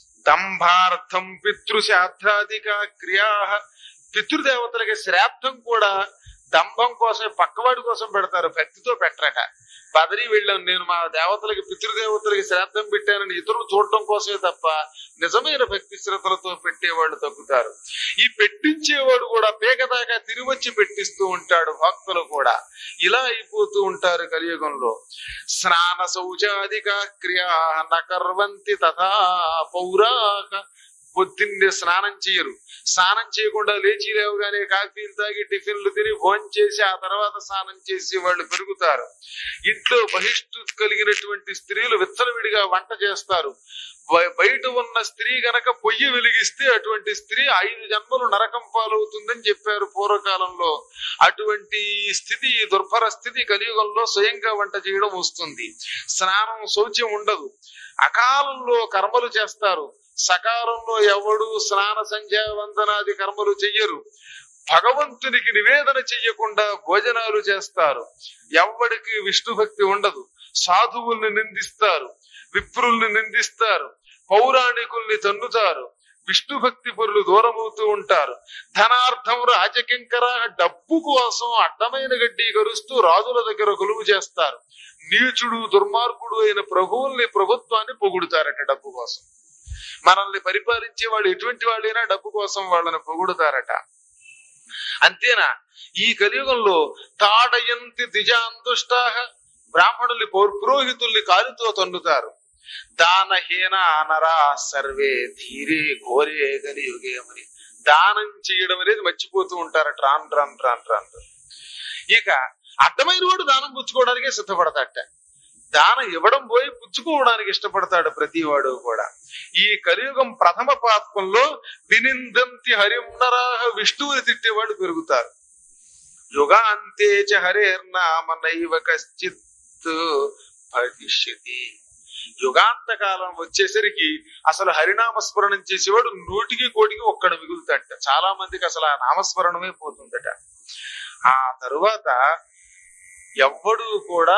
దంభార్థం పితృశాస్త్రాధిక క్రియా పితృదేవతలకి శ్రాద్ధం కూడా దంభం కోసం పక్కవాడి కోసం పెడతారు భక్తితో పెట్టరట బదరి వెళ్ళాను నేను మా దేవతలకి పితృదేవతలకి శ్రాద్ధం పెట్టానని ఇతరులు చూడటం కోసమే తప్ప నిజమైన భక్తి శ్రద్ధలతో పెట్టేవాళ్ళు తగ్గుతారు ఈ పెట్టించేవాడు కూడా పేక దాకా తిరిగి వచ్చి పెట్టిస్తూ ఉంటాడు భక్తులు కూడా ఇలా అయిపోతూ ఉంటారు కలియుగంలో స్నాన శౌచాదిక క్రియా నకర్వంతి తథా పౌరాక పొద్దున్నే స్నానం చేయరు స్నానం చేయకుండా లేచి లేవగానే కాఫీలు తాగి టిఫిన్లు తిని భోజనం చేసి ఆ తర్వాత స్నానం చేసి వాళ్ళు పెరుగుతారు ఇంట్లో బహిష్టు కలిగినటువంటి స్త్రీలు విచ్చలవిడిగా వంట చేస్తారు బయ- బయట ఉన్న స్త్రీ గనక పొయ్యి వెలిగిస్తే అటువంటి స్త్రీ ఐదు జన్మలు నరకం పాలవుతుందని చెప్పారు పూర్వకాలంలో అటువంటి స్థితి ఈ దుర్భర స్థితి కలియుగంలో స్వయంగా వంట చేయడం వస్తుంది స్నానం శౌచ్యం ఉండదు అకాలంలో కర్మలు చేస్తారు సకాలంలో ఎవడు స్నాన సంధ్యా వందనాది కర్మలు చెయ్యరు భగవంతునికి నివేదన చెయ్యకుండా భోజనాలు చేస్తారు ఎవ్వడికి విష్ణు భక్తి ఉండదు సాధువుల్ని నిందిస్తారు విప్రుల్ని నిందిస్తారు పౌరాణికుల్ని తన్నుతారు విష్ణు భక్తి పరులు దూరమవుతూ ఉంటారు ధనార్థం రాజకింకర డబ్బు కోసం అడ్డమైన గడ్డి గరుస్తూ రాజుల దగ్గర కొలువు చేస్తారు నీచుడు దుర్మార్గుడు అయిన ప్రభువుల్ని ప్రభుత్వాన్ని పొగుడుతారట డబ్బు కోసం మనల్ని పరిపాలించే వాళ్ళు ఎటువంటి వాళ్ళైనా డబ్బు కోసం వాళ్ళని పొగుడుతారట అంతేనా ఈ కలియుగంలో తాడయంతి దిజాంతుష్టాహ బ్రాహ్మణుల్ని పౌర్- పురోహితుల్ని కాలితో తన్నుతారు దానహీన అనరా సర్వే ధీరే ఘోరే కలియుగేమని దానం చేయడం అనేది మర్చిపోతూ ఉంటారట రాన్ రాన్ రాన్ రాన్ ఇక అడ్డమైన వాడు దానం పుచ్చుకోవడానికే సిద్ధపడతాట దానం ఇవ్వడం పోయి పుచ్చుకోవడానికి ఇష్టపడతాడు ప్రతి వాడు కూడా ఈ కలియుగం ప్రథమ పాత్మంలో వినిందంతి హరిన్నరాహ విష్ణువుని తిట్టేవాడు పెరుగుతారు యుగాంతే చ హరేర్నామ నైవ కశ్చిత్ భవిష్యతి యుగాంత కాలం వచ్చేసరికి అసలు హరినామస్మరణం చేసేవాడు నూటికి కోటికి ఒక్కడ మిగులుతాడట చాలా మందికి అసలు ఆ నామస్మరణమే పోతుందట ఆ తరువాత ఎవ్వడు కూడా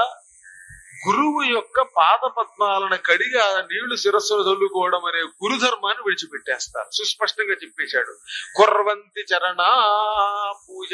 గురువు యొక్క పాద పద్మాలను కడిగి ఆ నీళ్లు శిరస్సును చల్లుకోవడం అనే గురుధర్మాన్ని విడిచిపెట్టేస్తారు సుస్పష్టంగా చెప్పేశాడు కుర్వంతి చరణా పూజ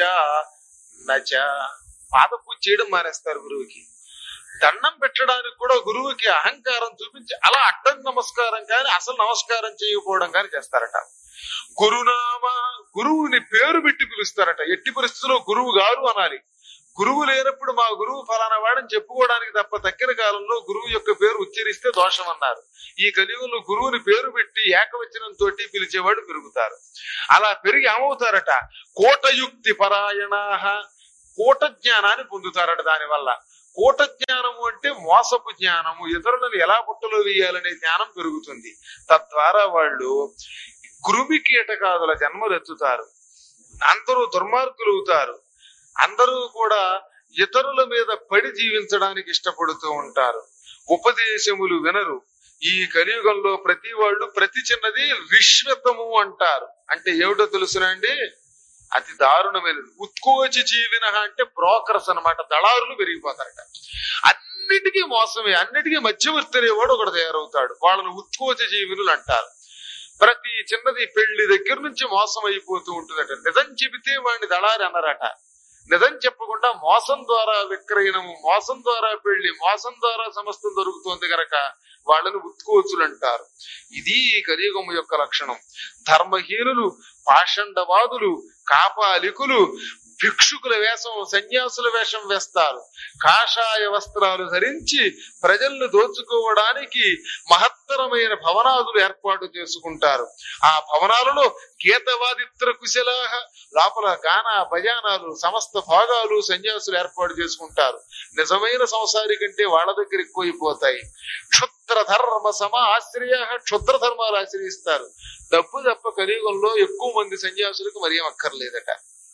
నచ పాద పూజ చేయడం మానేస్తారు గురువుకి దండం పెట్టడానికి కూడా గురువుకి అహంకారం చూపించి అలా అడ్డం నమస్కారం కానీ అసలు నమస్కారం చేయకపోవడం కానీ చేస్తారట గురునామ గురువుని పేరు పెట్టి పిలుస్తారట ఎట్టి పరిస్థితుల్లో గురువు గారు అనాలి గురువు లేనప్పుడు మా గురువు ఫలానా వాడని చెప్పుకోవడానికి తప్ప తక్కిన కాలంలో గురువు యొక్క పేరు ఉచ్చరిస్తే దోషం అన్నారు ఈ కలియుగంలో గురువుని పేరు పెట్టి ఏకవచనం తోటి పిలిచేవాడు పెరుగుతారు అలా పెరిగి ఏమవుతారట కోటయుక్తి పరాయణాహ కోట జ్ఞానాన్ని పొందుతారట దానివల్ల కోట జ్ఞానము అంటే మోసపు జ్ఞానము ఇతరులను ఎలా బుట్టలో వేయాలనే జ్ఞానం పెరుగుతుంది తద్వారా వాళ్ళు కృమి కీటకాదుల జన్మలెత్తుతారు అందరూ దుర్మార్గులు అవుతారు అందరూ కూడా ఇతరుల మీద పడి జీవించడానికి ఇష్టపడుతూ ఉంటారు ఉపదేశములు వినరు ఈ కలియుగంలో ప్రతి వాళ్ళు ప్రతి చిన్నది రిష్వతము అంటారు అంటే ఏమిటో తెలుసునండి అతి దారుణమైనది ఉత్కోచి జీవిన అంటే బ్రోకర్స్ అన్నమాట దళారులు పెరిగిపోతారట అన్నిటికీ మోసమే అన్నిటికీ మధ్యవర్తి అనేవాడు ఒకడు తయారవుతాడు వాళ్ళని ఉత్కోచ జీవులు అంటారు ప్రతి చిన్నది పెళ్లి దగ్గర నుంచి మోసం అయిపోతూ ఉంటుందట నిజం చెబితే వాడిని దళారి అన్నారట నిజం చెప్పకుండా మోసం ద్వారా విక్రయణము మోసం ద్వారా పెళ్లి మోసం ద్వారా సమస్తం దొరుకుతోంది గనక వాళ్ళని ఉత్కోచులు అంటారు ఇది ఈ కలియుగం యొక్క లక్షణం ధర్మహీనులు పాషండవాదులు కాపాలికులు భిక్షుకుల వేషం సన్యాసుల వేషం వేస్తారు కాషాయ వస్త్రాలు ధరించి ప్రజలను దోచుకోవడానికి మహత్తరమైన భవనాదులు ఏర్పాటు చేసుకుంటారు ఆ భవనాలలో గీతవాదిత్ర కుశలాహ లోపల గాన భజానాలు సమస్త భాగాలు సన్యాసులు ఏర్పాటు చేసుకుంటారు నిజమైన సంసారి కంటే వాళ్ళ దగ్గర ఎక్కువైపోతాయి క్షుద్ర ధర్మ సమ ఆశ్రయ క్షుద్ర ధర్మాలు ఆశ్రయిస్తారు డబ్బు తప్ప కలియుగంలో ఎక్కువ మంది సన్యాసులకు మరి ఏం అక్కర్లేదట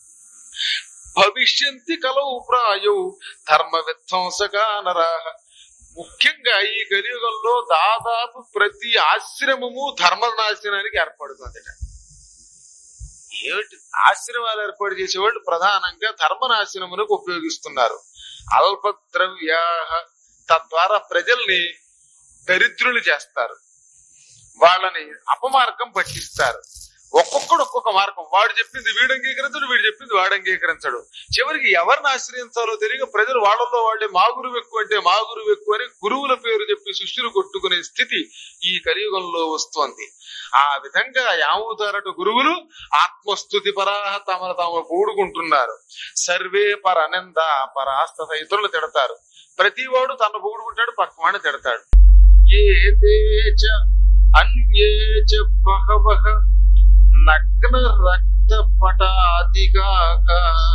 భవిష్యంతి కలవు ప్రాయు ధర్మ విధ్వంసగా నరాహ ముఖ్యంగా ఈ కలియుగంలో దాదాపు ప్రతి ఆశ్రమము ధర్మ నాశనానికి ఏర్పడుతుందట ఏమిటి ఆశ్రమాలు ఏర్పాటు చేసేవాళ్ళు ప్రధానంగా ధర్మనాశనమునకు ఉపయోగిస్తున్నారు అల్పద్రవ్యా తద్వారా ప్రజల్ని దరిద్రులు చేస్తారు వాళ్ళని అపమార్గం పట్టిస్తారు ఒక్కొక్కడు ఒక్కొక్క మార్గం వాడు చెప్పింది వీడు అంగీకరించడు వీడు చెప్పింది వాడు అంగీకరించడు చివరికి ఎవరిని ఆశ్రయించాలో తెలియక ప్రజలు వాళ్ళలో వాళ్ళే మా గురువు ఎక్కువ అంటే మా గురువు ఎక్కువ అని గురువుల పేరు చెప్పి శిష్యులు కొట్టుకునే స్థితి ఈ కలియుగంలో వస్తోంది ఆ విధంగా యామవుతారట గురువులు ఆత్మస్థుతి పరాహ తమను తాము పొగుడుకుంటున్నారు సర్వే పర అనంద పర ఆస్తత ఇతరులు తిడతారు ప్రతి వాడు తన పొగుడుకుంటాడు పక్కవాడిని తిడతాడు ఏ తేజ అన్యే చ బహవః నగ్న రక్త పటాదిగాక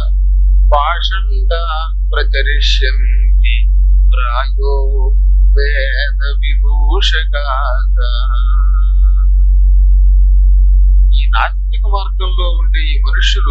పాషండ ప్రచరిష్యంతి ప్రాయో వేద విభూషకాక ఈ నాస్తిక మార్గంలో ఉండే ఈ మనుషులు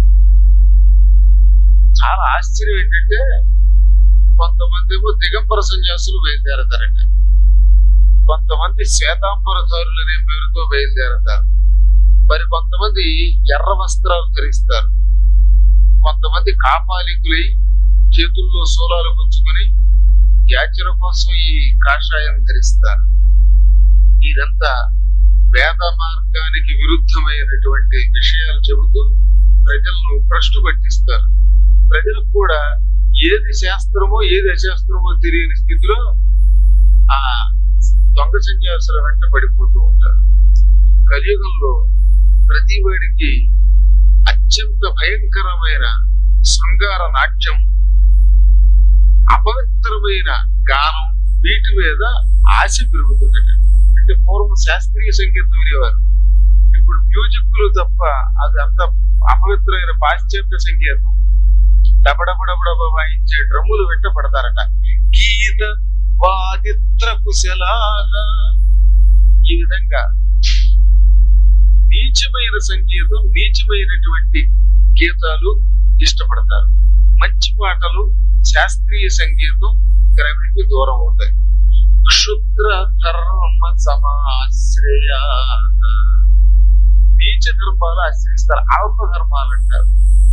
చాలా ఆశ్చర్యం ఏంటంటే కొంతమంది ఏమో దిగంబర సన్యాసులు బయలుదేరతారట కొంతమంది శ్వేతాంబరధారులు అనే పేరుతో బయలుదేరతారు మరి కొంతమంది ఎర్ర వస్త్రాలు ధరిస్తారు కొంతమంది కాపాలికులై చేతుల్లో సోలాలు పుచ్చుకొని యాచన కోసం ఈ కాషాయం ధరిస్తారు ఇదంతా వేద మార్గానికి విరుద్ధమైనటువంటి విషయాలు చెబుతూ ప్రజలను భ్రష్టు పట్టిస్తారు ప్రజలకు కూడా ఏది శాస్త్రమో ఏది అశాస్త్రమో తెలియని స్థితిలో ఆ దొంగ సన్యాసుల వెంట పడిపోతూ ఉంటారు కలియుగంలో ప్రతి వాడికి అత్యంత భయంకరమైన శృంగార నాట్యం అపవిత్రమైన గానం వీటి మీద ఆశ పెరుగుతుందట అంటే పూర్వం శాస్త్రీయ సంగీతం వినేవారు ఇప్పుడు మ్యూజిక్లు తప్ప అది అంత అపవిత్రమైన పాశ్చాత్య సంగీతం డబడబడబడబ వాయించే డ్రమ్ములు వెంట పడతారట గీత వాదిత్ర కుశలాగా ఈ విధంగా నీచమైన సంగీతం నీచమైనటువంటి గీతాలు ఇష్టపడతారు మంచి పాటలు శాస్త్రీయ సంగీతం క్రమేపీ దూరం అవుతాయి క్షుద్ర ధర్మ సమాశ్రయ నీచ ధర్మాలు ఆశ్రయిస్తారు అల్ప ధర్మాలు అంటారు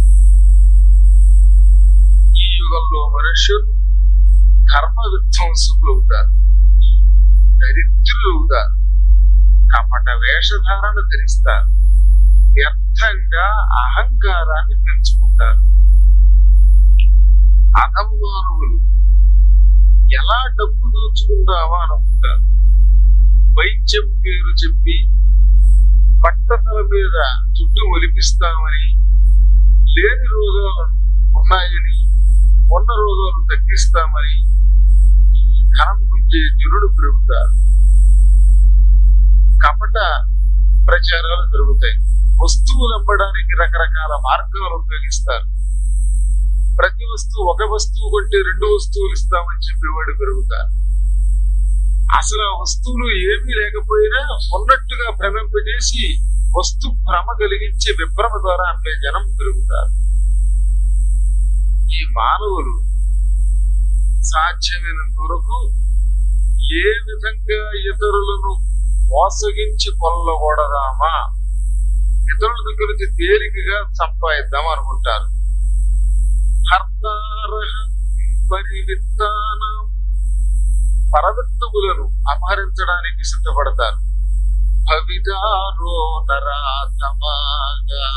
ఈ యుగంలో మనుష్యులు కర్మ విధ్వంసకులు అవుతారు దరిద్రులు అవుతారు కపట వేషధారణ ధరిస్తారు వ్యర్థంగా అహంకారాన్ని పెంచుకుంటారు అధమానవులు ఎలా డబ్బు దోచుకుందామా అనుకుంటారు వైద్యం పేరు చెప్పి బట్టతల మీద జుట్టు ఒలిపిస్తామని లేని రోగాలు ఉన్నాయని ఉన్న రోగాలు తగ్గిస్తామని కరం గుంజే జనుడు పెరుగుతారు కపట ప్రచారాలు జరుగుతాయి వస్తువులు అమ్మడానికి రకరకాల మార్గాలు ఉపయోగిస్తారు ప్రతి వస్తువు ఒక వస్తువు కొంటే రెండు వస్తువులు ఇస్తామని చెప్పేవాడు పెరుగుతారు అసలు ఆ వస్తువులు ఏమీ లేకపోయినా ఉన్నట్టుగా భ్రమింపజేసి వస్తు భ్రమ కలిగించే విభ్రమ ద్వారా అమ్మే జనం పెరుగుతారు ఈ మానవులు సాధ్యమైనంత వరకు ఏ విధంగా ఇతరులను మోసగించి కొల్లకూడదామా ఇతరుల దగ్గర నుంచి తేలికగా సంపాదిద్దాం అనుకుంటారు హర్తారహ పరివిత్తానం పరవిత్తములను అపహరించడానికి సిద్ధపడతారు భవిదారో నరాధమాగా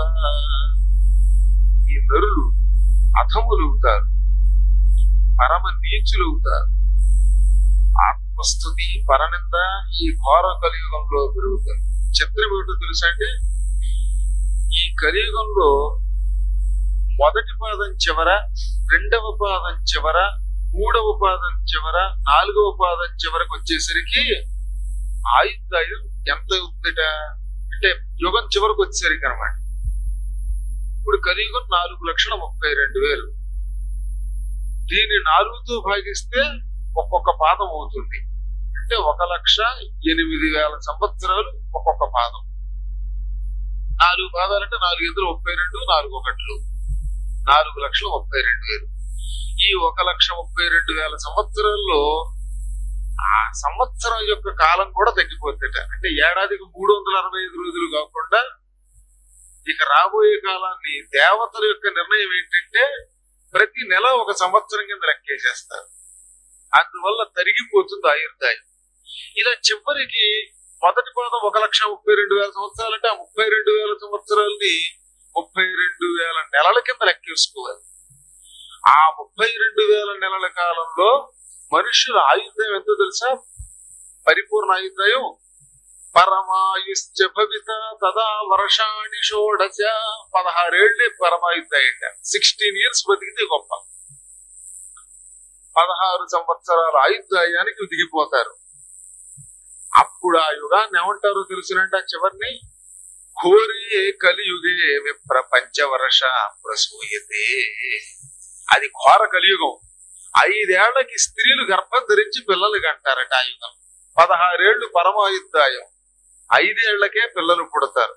ఈ నరులు అధములవుతారు పరమ నీచులవుతారు ఆత్మస్థుతి పరనింద ఈ ఘోర కలియుగంలో పెరుగుతుంది చిత్రం ఏమిటో తెలుసా అండి ఈ కలియుగంలో మొదటి పాదం చివర రెండవ పాదం చివర మూడవ పాదం చివర నాలుగవ పాదం చివరకు వచ్చేసరికి ఆయుర్దాయం ఎంత అవుతుందట అంటే యుగం చివరకు వచ్చేసరికి అనమాట ఇప్పుడు కలియుగం నాలుగు లక్షల ముప్పై రెండు వేలు దీన్ని నాలుగుతో భాగిస్తే ఒక్కొక్క పాదం అవుతుంది అంటే ఒక లక్ష ఎనిమిది వేల సంవత్సరాలు ఒక్కొక్క పాదం నాలుగు పాదాలంటే నాలుగు ఎదురు ముప్పై రెండు నాలుగు ఒకట్లు నాలుగు లక్షల ముప్పై రెండు వేలు ఈ ఒక లక్ష ముప్పై రెండు వేల సంవత్సరాల్లో ఆ సంవత్సరం యొక్క కాలం కూడా తగ్గిపోతుందట అంటే ఏడాదికి మూడు వందల అరవై ఐదు రోజులు కాకుండా ఇక రాబోయే కాలాన్ని దేవతల యొక్క నిర్ణయం ఏంటంటే ప్రతి నెల ఒక సంవత్సరం కింద లెక్కేసేస్తారు అందువల్ల తరిగిపోతుంది ఆయుర్దాయం ఇలా చివరికి మొదటి పాదం ఒక లక్ష ముప్పై రెండు వేల సంవత్సరాలు అంటే ఆ ముప్పై రెండు వేల సంవత్సరాలని ముప్పై రెండు వేల నెలల కింద లెక్కేసుకోవాలి ఆ ముప్పై రెండు వేల నెలల కాలంలో మనుషుల ఆయుర్దాయం ఎంతో తెలుసా పరిపూర్ణ ఆయుర్దాయం పరమాయుశ్చ భవిత తదా వర్షాణి షోడశ పదహారేళ్లే పరమాయుద్ధాయంట సిక్స్టీన్ ఇయర్స్ బతికితే గొప్ప పదహారు సంవత్సరాల ఆయుర్దాయానికి దిగిపోతారు అప్పుడు ఆ యుగాన్ని ఏమంటారో తెలుసునంటే ఆ చివరిని ఘోరే కలియుగే విప్ర పంచవర్ష ప్రసూయతే అది ఘోర కలియుగం ఐదేళ్లకి స్త్రీలు గర్భం ధరించి పిల్లలు కంటారట ఆ యుగం పదహారేళ్లు పరమాయుద్ధాయం ఐదేళ్లకే పిల్లలు పుడతారు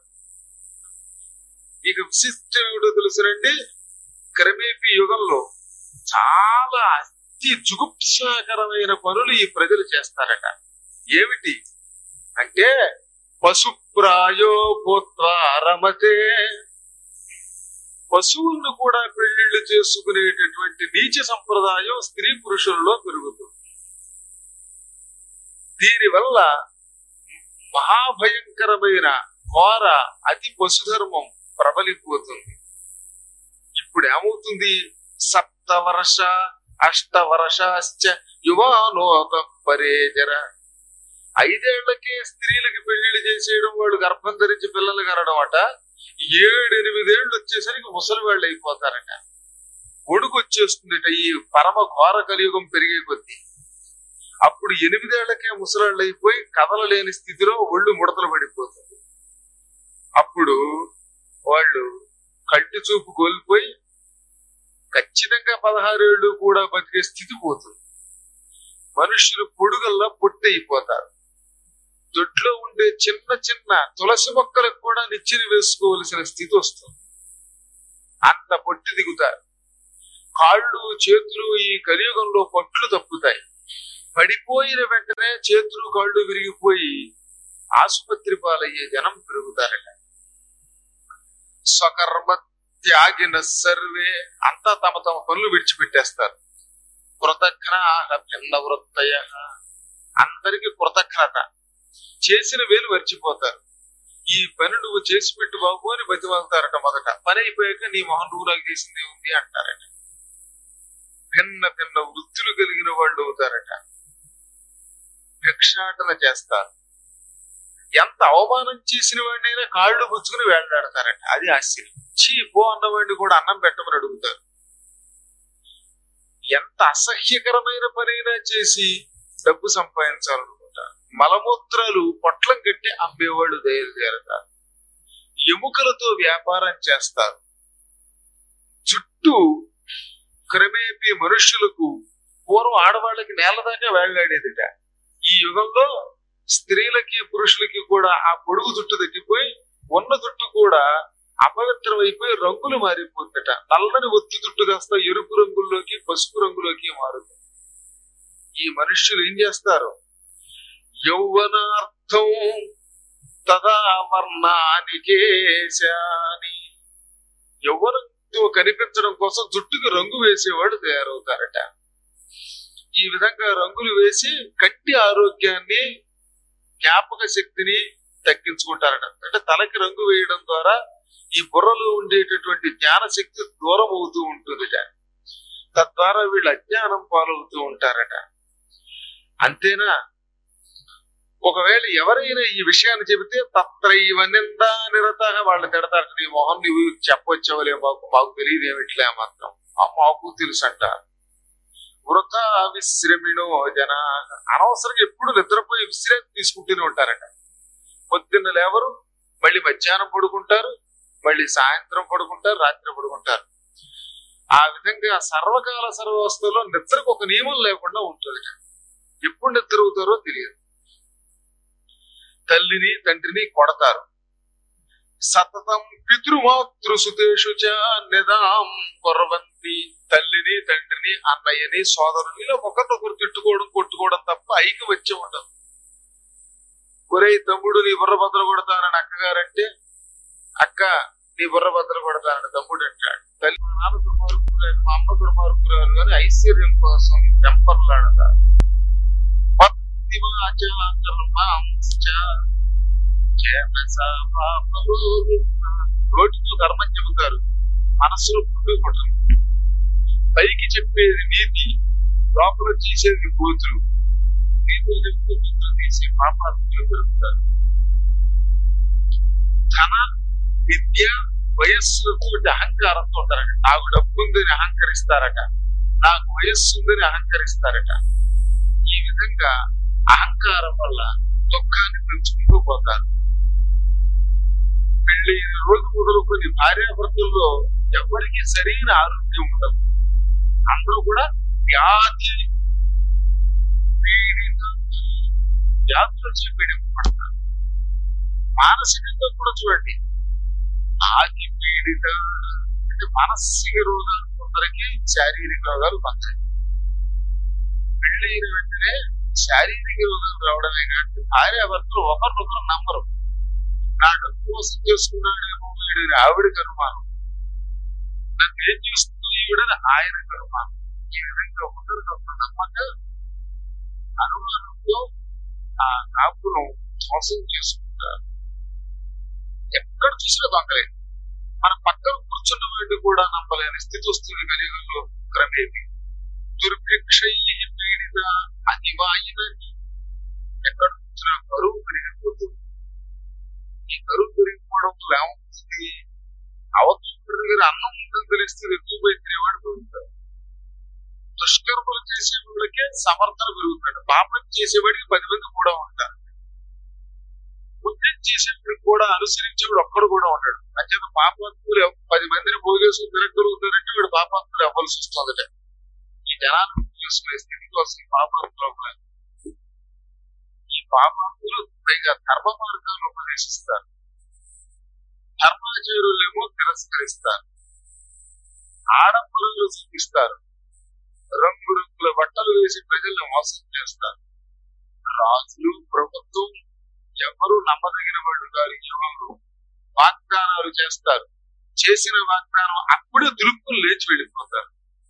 ఇక విశిష్టం ఏమిటో తెలుసునండి క్రమేపీ యుగంలో చాలా అతి జుగుప్సాకరమైన పనులు ఈ ప్రజలు చేస్తారట ఏమిటి అంటే పశుప్రాయో పుత్ర రమతే పశువులను కూడా పెళ్లిళ్లు చేసుకునేటటువంటి నీచ సంప్రదాయం స్త్రీ పురుషుల్లో పెరుగుతుంది దీనివల్ల మహాభయంకరమైన ఘోర అతి పశుధర్మం ప్రబలిపోతుంది ఇప్పుడు ఏమవుతుంది సప్తవర్ష అష్టవర్షాశ్చ యువానోత పరేజర ఐదేళ్లకే స్త్రీలకి పెళ్లిళ్ళు చేసేయడం వాళ్ళు గర్భం ధరించి పిల్లలు కనడం అట ఏడు ఎనిమిదేళ్లు వచ్చేసరికి ముసలి వాళ్ళు అయిపోతారట ఒడుకు వచ్చేస్తుందట ఈ పరమ ఘోర కలియుగం పెరిగే కొద్దీ అప్పుడు ఎనిమిదేళ్లకే ముసలాళ్ళు అయిపోయి కదలలేని స్థితిలో ఒళ్ళు ముడతలు పడిపోతుంది అప్పుడు వాళ్ళు కంటి చూపు కోల్పోయి ఖచ్చితంగా పదహారేళ్లు కూడా బతికే స్థితి పోతుంది మనుషులు పొడుగల్లా పొట్టి అయిపోతారు దొడ్లో ఉండే చిన్న చిన్న తులసి మొక్కలకు కూడా నిచ్చిని వేసుకోవలసిన స్థితి వస్తుంది అంత పొట్టి దిగుతారు కాళ్ళు చేతులు ఈ కలియుగంలో పట్లు తప్పుతాయి పడిపోయిన వెంటనే చేతులు కాళ్ళు విరిగిపోయి ఆసుపత్రి పాలయ్యే జనం పెరుగుతారట స్వకర్మ త్యాగిన సర్వే అంతా తమ తమ పనులు విడిచిపెట్టేస్తారు కృతజ్ఞ భిన్న వృత్తయ అందరికి కృతజ్ఞత చేసిన వేలు మర్చిపోతారు ఈ పని నువ్వు చేసి పెట్టు బాబు అని బతిమాలుతారట మొదట పని అయిపోయాక నీ మొహం నువ్వు నాకు చేసింది ఉంది అంటారట భిన్న భిన్న వృత్తులు కలిగిన వాళ్ళు అవుతారట భిక్షాటన చేస్తారు ఎంత అవమానం చేసిన వాడినైనా కాళ్ళు పుచ్చుకుని వేళ్లాడతారట అది ఆశ్చర్యం చీ పో అన్నవాడిని కూడా అన్నం పెట్టమని అడుగుతారు ఎంత అసహ్యకరమైన పనైనా చేసి డబ్బు సంపాదించాలనుకుంటారు మలమూత్రాలు పొట్లం కట్టి అమ్మేవాళ్ళు తయారుతారు ఎముకలతో వ్యాపారం చేస్తారు చుట్టూ క్రమేపీ మనుష్యులకు పూర్వం ఆడవాళ్ళకి నేల దాకా వేళ్లాడేదిట ఈ యుగంలో స్త్రీలకి పురుషులకి కూడా ఆ పొడుగు జుట్టు తగ్గిపోయి ఉన్న జుట్టు కూడా అపవిత్రమైపోయి రంగులు మారిపోతుందట నల్లని ఒత్తి జుట్టు కాస్త ఎరుపు రంగుల్లోకి పసుపు రంగులోకి మారుతుంది ఈ మనుష్యులు ఏం చేస్తారు యౌవనార్థం తదా వర్ణానికేశాని యౌవనంతో కనిపించడం కోసం జుట్టుకి రంగు వేసేవాడు తయారవుతారట ఈ విధంగా రంగులు వేసి కంటి ఆరోగ్యాన్ని జ్ఞాపక శక్తిని తగ్గించుకుంటారట అంటే తలకి రంగు వేయడం ద్వారా ఈ బుర్రలో ఉండేటటువంటి జ్ఞాన శక్తి దూరం అవుతూ ఉంటుందిట తద్వారా వీళ్ళు అజ్ఞానం పాలవుతూ ఉంటారట అంతేనా ఒకవేళ ఎవరైనా ఈ విషయాన్ని చెబితే తత్రైవ నింద నిరత వాళ్ళు తిడతారట నీ మొహం నువ్వు చెప్పొచ్చవలే మాకు మాకు తెలియదు ఏమిట్లే మాత్రం ఆ మాకు తెలుసు అంటారు వృథా విశ్రమిణో జన అనవసరంగా ఎప్పుడు నిద్రపోయి విశ్రాంతి తీసుకుంటూనే ఉంటారట పొద్దున్న లేవరు మళ్ళీ మధ్యాహ్నం పడుకుంటారు మళ్ళీ సాయంత్రం పడుకుంటారు రాత్రి పడుకుంటారు ఆ విధంగా సర్వకాల సర్వవస్థలో నిద్రకు ఒక నియమం లేకుండా ఉంటుంది ఎప్పుడు నిద్ర అవుతారో తెలియదు తల్లిని తండ్రిని కొడతారు సతతం పితృమాతృసుతేషు చ నిదాం కొరవంతి తల్లిని తండ్రిని అన్నయ్యని సోదరునిలో ఒకరినొకరు తిట్టుకోవడం కొట్టుకోవడం తప్ప ఐక్య వచ్చే ఉండదు ఒరే తమ్ముడు నీ బుర్ర బద్దలు కొడతానని అక్కగారంటే అక్క నీ బుర్ర బద్దలు కొడతానని తమ్ముడు అంటాడు తల్లి మా నాన్న దుర్మార్గులు లేక మా అమ్మ దుర్మార్గురాలు కానీ ఐశ్వర్యం కోసం టెంపర్లాడతారు నోటితో కర్మం చెబుతారు మనస్సులో పుట్టు కొట్టరు పైకి చెప్పేది నీతి లోపల చేసేది కూతురు నీతులు చెప్తూ కూతురు తీసి పాపాత్మలు పెరుగుతారు ధన విద్య వయస్సుతో అహంకారంతో ఉంటారట నాకు డబ్బు ఉందని అహంకరిస్తారట నాకు వయస్సు ఉందని అహంకరిస్తారట ఈ విధంగా అహంకారం వల్ల దుఃఖాన్ని పెంచుకుంటూ పోతారు పెళ్లి రోజు మొదలుకొని భార్యాభర్తల్లో ఎవరికి సరైన ఆరోగ్యం ఉండదు అందరూ కూడా వ్యాధి పీడిత వ్యాధులు వచ్చి పీడింపబడతారు మానసికంగా కూడా చూడండి ఆది పీడిత అంటే మానసిక రోగాలు కొందరికి శారీరక రోగాలు కొందరికి పెళ్ళైన వెంటనే శారీరక రోగం రావడమే కానీ భార్యాభర్తలు ఒకరినొకరు నమ్మరు నా డబ్బు కోసం చేసుకున్నాడేమో వీడిని ఆవిడ అనుమానం నన్ను ఏం చేస్తుందో ఈవిడని ఆయన అనుమానం ఈ విధంగా ఒకరినొకరు నమ్మక అనుమానంతో ఆ కాపును మోసం చేసుకుంటారు ఎక్కడ చూసినా దొంగలే మన పక్కన కూర్చున్న వాడిని కూడా నమ్మలేని స్థితి వస్తుంది కలియుగంలో క్రమేపీ దుర్భిక్షై పీడిత అతివాయిన ఎక్కడ కూర్చున్నా బరువు పెరిగిపోతుంది ఈ బరువు పెరిగిపోవడం వల్ల ఏమవుతుంది అవతల దగ్గర అన్నం ఉందని తెలిస్తే ఎక్కువ పోయి తినేవాడు పెరుగుతాడు దుష్కర్మలు చేసే వాళ్ళకే సమర్థన పెరుగుతాడు పాపం చేసేవాడికి పది మంది కూడా ఉంటారు పుణ్యం చేసేవాడికి కూడా అనుసరించేవాడు ఒక్కడు కూడా ఉంటాడు అంచేత పాపాత్ములు ఎవ- పది మందిని పోగేసుకుని తిరగలుగుతారంటే వీడు పాపాత్ములు అవ్వాల్సి వస్తుందట ఈ జనాన్ని చేసుకునే స్థితి కోసం ఈ పాపాత్ములు అవ్వాలి. ఈ పాపాత్ములు పైగా ధర్మ మార్గాలు ఉపదేశిస్తారు ధర్మాచారులేమో తిరస్కరిస్తారు ఆడంబరాలు చూపిస్తారు రంగు రంగుల బట్టలు వేసి ప్రజల్ని మోసం చేస్తారు రాజులు ప్రభుత్వం ఎవరు నమ్మదగిన వాళ్ళు కాదు ఈ యుగంలో వాగ్దానాలు చేస్తారు చేసిన వాగ్దానం అప్పుడే దురుక్కులు లేచి వెళ్ళిపోతారు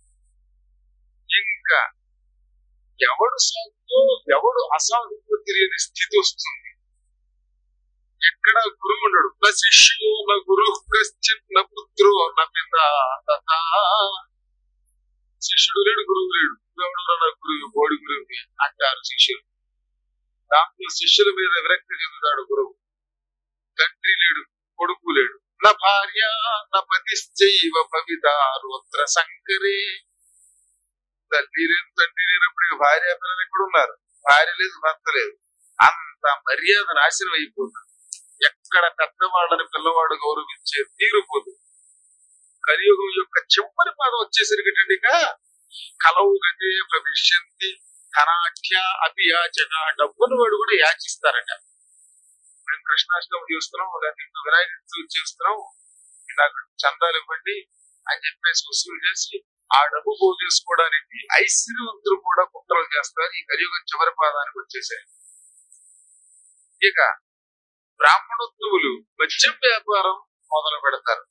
ఇంకా ఎవడు సాగుతో ఎవడు అసాగుతో తెలియని స్థితి వస్తుంది ఎక్కడ గురువు ఉండడు నా శిష్యుడు నా గురువు కశ్చిత్ నా పుత్రో నా పిత తథా. శిష్యుడు లేడు గురువు లేడు ఎవడు నా గురువు బోడి గురువు అంటారు శిష్యులు దాంట్లో శిష్యుల మీద విరక్తి చెందుతాడు గురువు తండ్రి లేడు కొడుకు లేడు నా భార్య నా పతిశ్చైవ పవితారోత్ర శంకరే తల్లి లేదు తండ్రి లేనప్పుడు ఇక భార్య పిల్లలు ఎక్కడ ఉన్నారు భార్య లేదు భర్త లేదు అంత మర్యాద నాశనం అయిపోతుంది ఎక్కడ పెద్దవాళ్ళని పిల్లవాడు గౌరవించే తీరుపోదు కలియుగం యొక్క చివరి పాదం వచ్చేసరికి ఇక కలవు గదే భవిష్యంతి ధనాఖ్య అభియాచన డబ్బును వాడు కూడా యాచిస్తారట మేము కృష్ణాష్టమి చేస్తున్నాం లేకపోతే వినాయక చవితి చేస్తున్నాం నాకు చందాలు ఇవ్వండి అని చెప్పేసి వసూలు చేసి ఆ డబ్బు పోగేసుకోవడానికి ఐశ్వర్యవంతులు కూడా కుట్రలు చేస్తారు ఈ కలియుగం చివరి పాదానికి వచ్చేసాయి ఇక బ్రాహ్మణోత్సవులు మద్యం వ్యాపారం మొదలు పెడతారు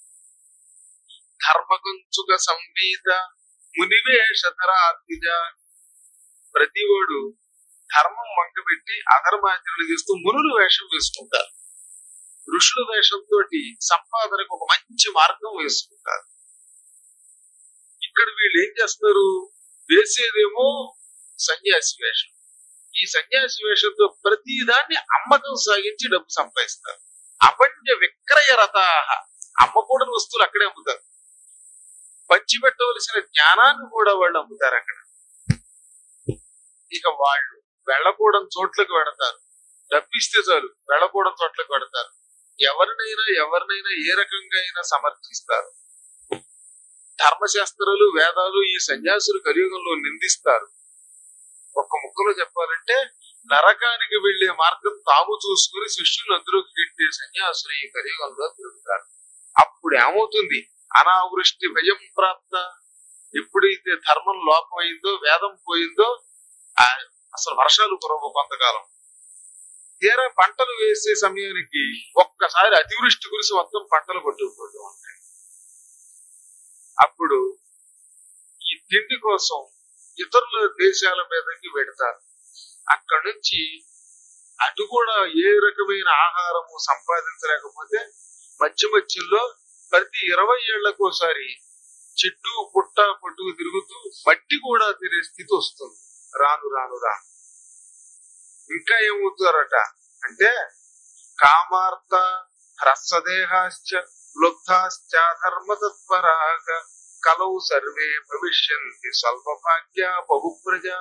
ధర్మగుంచుక సంగీత మునివేషధరాత్మిజ ప్రతివాడు ధర్మం వంకబెట్టి అధర్మాచరణ చేస్తూ మునులు వేషం వేసుకుంటారు ఋషుల వేషంతో సంపాదనకు ఒక మంచి మార్గం వేసుకుంటారు ఇక్కడ వీళ్ళు ఏం చేస్తారు వేసేదేమో సన్యాసి వేషం ఈ సన్యాసి వేషంతో ప్రతి దాన్ని అమ్మకం సాగించి డబ్బు సంపాదిస్తారు అపణ్య విక్రయ రథాహ అమ్మకూడని వస్తువులు అక్కడే అమ్ముతారు పంచిపెట్టవలసిన జ్ఞానాన్ని కూడా వాళ్ళు అమ్ముతారు అక్కడ ఇక వాళ్ళు వెళ్ళకూడని చోట్లకు వెడతారు డబ్బిస్తే చాలు వెళ్ళకూడని చోట్లకు వెడతారు ఎవరినైనా ఎవరినైనా ఏ రకంగా అయినా సమర్థిస్తారు ధర్మశాస్త్రాలు వేదాలు ఈ సన్యాసులు కలియుగంలో నిందిస్తారు ఒక్క ముక్కలో చెప్పాలంటే నరకానికి వెళ్లే మార్గం తాము చూసుకుని శిష్యులు అందులోకి పెట్టే సన్యాసులు ఈ కలియుగంలో తిరుగుతారు అప్పుడు ఏమవుతుంది అనావృష్టి భయం ప్రాప్త ఎప్పుడైతే ధర్మం లోపమైందో వేదం పోయిందో ఆ అసలు వర్షాలు కురవు కొంతకాలం తీరా పంటలు వేసే సమయానికి ఒక్కసారి అతివృష్టి కురిసి మొత్తం పంటలు కొట్టుకుపోతూ ఉంటాయి అప్పుడు ఈ తిండి కోసం ఇతరుల దేశాల మీదకి వెడతారు అక్కడ నుంచి అటు కూడా ఏ రకమైన ఆహారము సంపాదించలేకపోతే మధ్య మధ్యలో ప్రతి ఇరవై ఏళ్లకు ఒకసారి చెట్టు పుట్ట పట్టుకు తిరుగుతూ మట్టి కూడా తినే స్థితి వస్తుంది రాను రాను రాను ఇంకా ఏమవుతారట అంటే కామార్త హ్రస్వదేహాశ్చ లుబ్ధాశ్చ ధర్మతత్పరాగ కలవు సర్వే భవిష్యంతి స్వల్పభాగ్య బహుప్రజా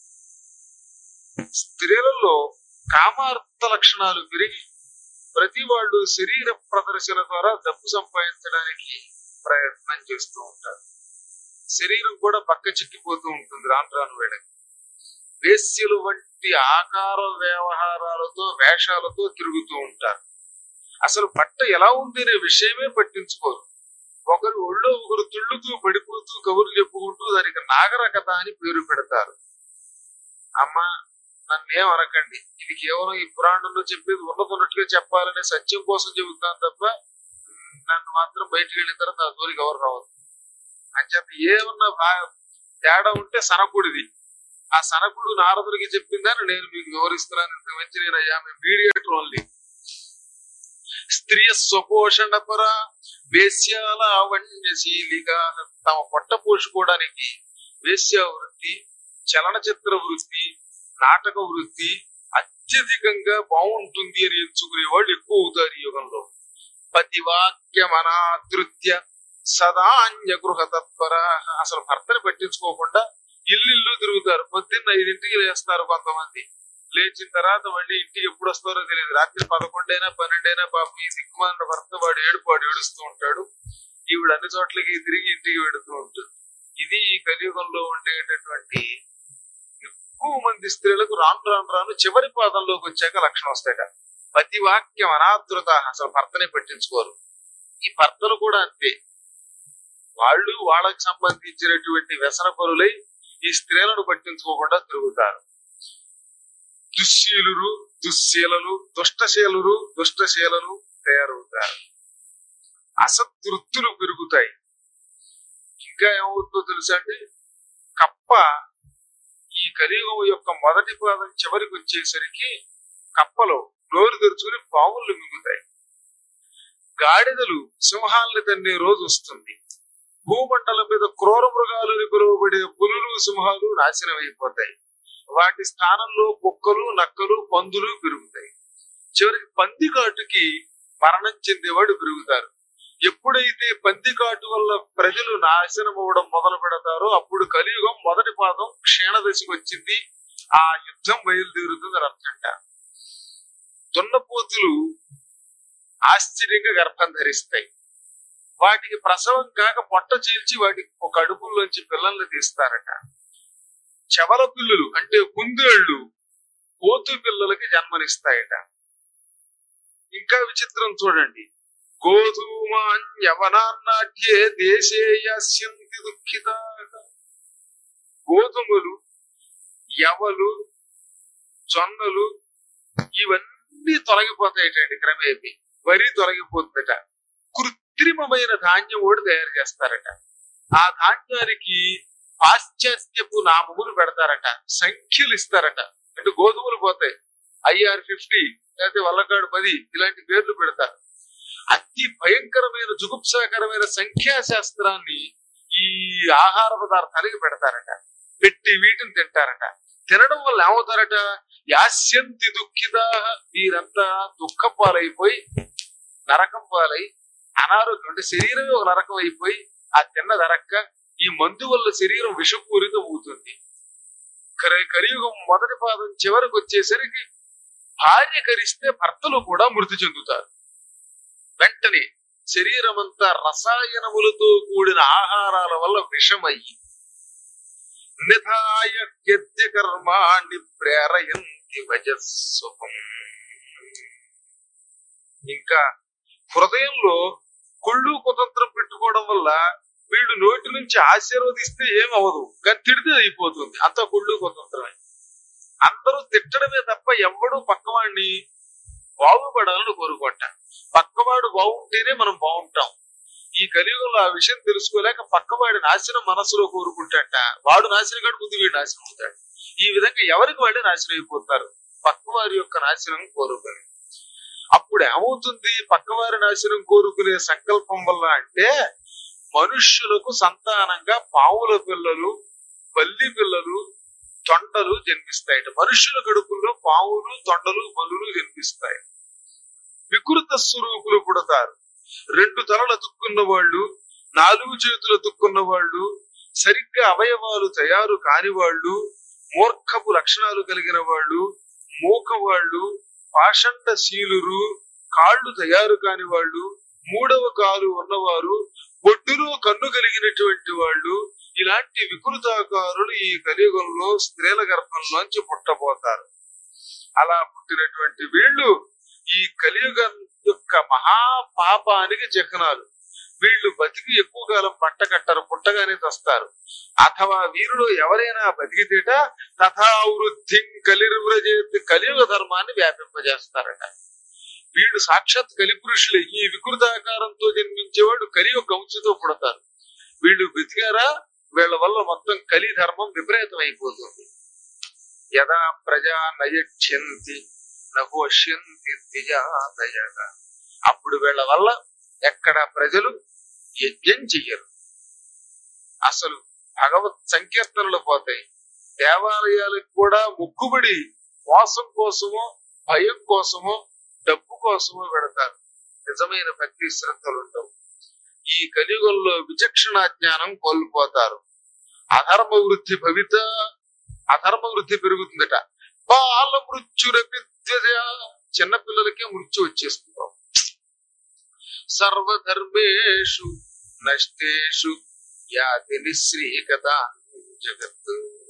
స్త్రీలలో కామార్త లక్షణాలు పెరిగి ప్రతి వాళ్ళు శరీర ప్రదర్శన ద్వారా డబ్బు సంపాదించడానికి ప్రయత్నం చేస్తూ ఉంటారు శరీరం కూడా పక్క చిక్కిపోతూ ఉంటుంది రాను రాను వేళకి వేశ్యలు వంటి ఆకార వ్యవహారాలతో వేషాలతో తిరుగుతూ ఉంటారు అసలు బట్ట ఎలా ఉంది అనే విషయమే పట్టించుకోరు ఒకరు ఒళ్ళో ఒకరు తుళ్ళుతూ పడిపోతూ కబుర్లు చెప్పుకుంటూ దానికి నాగరకథ అని పేరు పెడతారు అమ్మ నన్నేం అనకండి ఇది కేవలం ఈ పురాణంలో చెప్పేది ఉన్నతున్నట్టుగా చెప్పాలనే సత్యం కోసం చెబుతాను తప్ప నన్ను మాత్రం బయటికి వెళ్ళిన తర్వాత నా జోలికి ఎవరు రావద్దు అని చెప్పి ఏమన్నా బా- తేడా ఉంటే సనకుడిది ఆ సనకుడు నారదుడికి చెప్పిందని నేను మీకు వివరిస్తున్నాను ఇంత మంచి నేను అయ్యా మీడియేటర్ ఓన్లీ స్త్రీ స్వపోషణ పర వేశ్యాల అవన్యశీలిగా తమ పొట్ట పోసుకోవడానికి వేశ్య వృత్తి చలనచిత్ర వృత్తి నాటక వృత్తి అత్యధికంగా బాగుంటుంది అని ఎంచుకునే వాళ్ళు ఎక్కువ అవుతారు ఈ యుగంలో పతివాక్యమనాదృత్య సదాన్య గృహ తత్పర అసలు భర్తని పట్టించుకోకుండా ఇల్లు తిరుగుతారు పొద్దున్న ఐదింటికి లేస్తారు కొంతమంది లేచిన తర్వాత మళ్ళీ ఇంటికి ఎప్పుడు వస్తారో తెలియదు రాత్రి పదకొండైనా పన్నెండైనా పాపం ఈ దిక్కుమాలిన భర్త వాడు ఏడుపు వాడు ఏడుస్తూ ఉంటాడు ఈవిడ అన్ని చోట్లకి తిరిగి ఇంటికి వెడుతూ ఉంటుంది ఇది ఈ కలియుగంలో ఉండేటటువంటి ఎక్కువ మంది స్త్రీలకు రాను రాను రాను చివరి పాదంలోకి వచ్చాక లక్షణం వస్తాయట ప్రతి వాక్యం అనాదృత అసలు భర్తనే పట్టించుకోరు ఈ భర్తలు కూడా అంతే వాళ్ళు వాళ్ళకి సంబంధించినటువంటి వ్యసన పరులై ఈ స్త్రీలను పట్టించుకోకుండా తిరుగుతారు దుశ్శీలురు దుశ్శీలలు దుష్టశీలురు దుష్టశీలలు తయారవుతారు అసత్వృత్తులు పెరుగుతాయి ఇంకా ఏమవుతుందో తెలుసా అండి కప్ప ఈ కలియుగం యొక్క మొదటి పాదం చివరికి వచ్చేసరికి కప్పలో నోరు తెరుచుకుని పాములు మింగుతాయి గాడిదలు సింహాలని తన్నే రోజు వస్తుంది భూమండలం మీద క్రూర మృగాలు పిలువబడే పులులు సింహాలు నాశనం అయిపోతాయి వాటి స్థానంలో కుక్కలు నక్కలు పందులు పెరుగుతాయి చివరికి పంది కాటుకి మరణం చెందేవాడు పెరుగుతారు ఎప్పుడైతే పంది కాటు వల్ల ప్రజలు నాశనం అవ్వడం మొదలు పెడతారో అప్పుడు కలియుగం మొదటి పాదం క్షీణదశకి వచ్చింది ఆ యుద్ధం బయలుదేరుతుంది అని అర్థంట దున్నపోతులు ఆశ్చర్యంగా గర్భం ధరిస్తాయి వాటికి ప్రసవం కాక పొట్ట చీల్చి వాటికి ఒక అడుపుల్లోంచి పిల్లల్ని తీస్తారట చెవల పిల్లులు అంటే కుందేళ్లు కోతు పిల్లలకి జన్మనిస్తాయట ఇంకా విచిత్రం చూడండి గోధుమాన్యవనాన్నాట్యే దేశే యస్యంతి దుఃఖిత గోధుమలు యవలు జొన్నలు ఇవన్నీ తొలగిపోతాయటండి క్రమేపీ వరి తొలగిపోతుందట కృత్రిమమైన ధాన్యం కూడా తయారు చేస్తారట ఆ ధాన్యానికి పాశ్చాత్యపు నామములు పెడతారట సంఖ్యలు ఇస్తారట అంటే గోధుమలు పోతాయి ఐఆర్ ఫిఫ్టీ లేకపోతే వల్లకాడు పది ఇలాంటి పేర్లు పెడతారు అతి భయంకరమైన జుగుప్సాకరమైన సంఖ్యా శాస్త్రాన్ని ఈ ఆహార పదార్థాలకి పెడతారట పెట్టి వీటిని తింటారట తినడం వల్ల ఏమవుతారట యాస్యంతి దుఃఖిత వీరంతా దుఃఖం పాలైపోయి నరకం పాలై అనారోగ్యం అంటే శరీరమే ఒక నరకం అయిపోయి ఆ తిన్న నరక్క ఈ మందు వల్ల శరీరం విషపూరితం అవుతుంది కరి- కలియుగం మొదటి పాదం చివరికి వచ్చేసరికి భార్య కరిస్తే భర్తలు కూడా మృతి చెందుతారు వెంటనే శరీరం అంతా రసాయనములతో కూడిన ఆహారాల వల్ల విషమయ్యి నిధాయ గద్య కర్మాణి ప్రేరయంతి వజస్సుఖం ఇంకా హృదయంలో కుళ్ళు కుతంత్రం పెట్టుకోవడం వల్ల వీళ్ళు నోటి నుంచి ఆశీర్వదిస్తే ఏం అవ్వదు కానీ తిడితే అయిపోతుంది అంత కుళ్ళు కుతంత్రమే అందరూ తిట్టడమే తప్ప ఎవడు పక్కవాడిని బాగుపడాలని కోరుకుంటారు పక్కవాడు బాగుంటేనే మనం బాగుంటాం ఈ కలియుగంలో ఆ విషయం తెలుసుకోలేక పక్కవాడి నాశనం మనసులో కోరుకుంటాట వాడు నాశనం కాడు ముందు వీడు నాశనం అవుతాడు ఈ విధంగా ఎవరికి వాళ్ళే నాశనం అయిపోతారు పక్కవారి యొక్క నాశనం కోరుకొని అప్పుడు ఏమవుతుంది పక్కవారి నాశనం కోరుకునే సంకల్పం వల్ల అంటే మనుష్యులకు సంతానంగా పావుల పిల్లలు బల్లి పిల్లలు తొండలు జన్మిస్తాయి మనుష్యుల కడుపుల్లో పావులు తొండలు బల్లులు జన్మిస్తాయి వికృత స్వరూపులు పుడతారు రెండు తలలు అతుక్కున్న వాళ్ళు నాలుగు చేతులు అతుక్కున్న వాళ్ళు సరిగ్గా అవయవాలు తయారు కాని వాళ్ళు మూర్ఖపు లక్షణాలు కలిగిన వాళ్ళు మూక వాళ్ళు పాషండ శీలురు కాళ్ళు తయారు కాని వాళ్ళు మూడవ కాలు ఉన్నవారు బొడ్డులో కన్ను కలిగినటువంటి వాళ్ళు ఇలాంటి వికృతాకారులు ఈ కలియుగంలో స్త్రీల గర్భంలోంచి పుట్టబోతారు అలా పుట్టినటువంటి వీళ్ళు ఈ కలియుగం యొక్క మహాపాపానికి చిహ్నాలు వీళ్ళు బతికి ఎక్కువ కాలం పంట కట్టరు పుట్టగానే చస్తారు అథవా వీరుడు ఎవరైనా బతికితేట తథావృద్ధి కలిర్వ్రజేత్ కలియుగ ధర్మాన్ని వ్యాపింపజేస్తారట వీళ్ళు సాక్షాత్ కలిపురుషులే ఈ వికృతాకారంతో జన్మించేవాడు కలియుగ అంశతో పుడతారు వీళ్ళు బతికారా వీళ్ళ వల్ల మొత్తం కలి ధర్మం విపరీతం అయిపోతుంది యదా ప్రజా నయక్షంతి నహోష్యంతి ద్విజాదయగా అప్పుడు వీళ్ళ వల్ల ఎక్కడ ప్రజలు యజ్ఞం చెయ్యరు అసలు భగవత్ సంకీర్తనలు పోతాయి దేవాలయాలకు కూడా ముక్కుబడి మోసం కోసమో భయం కోసమో డబ్బు కోసమో పెడతారు నిజమైన భక్తి శ్రద్ధలు ఉండవు ఈ కలియుగంలో విచక్షణ జ్ఞానం కోల్పోతారు అధర్మ వృద్ధి భవిత అధర్మ వృద్ధి పెరుగుతుందట బాల మృత్యురపి చిన్న పిల్లలకే మృత్యు వచ్చేస్తుంటాం సర్వధర్మేషు నష్టేషు యాతి నిశ్రీకత జగత్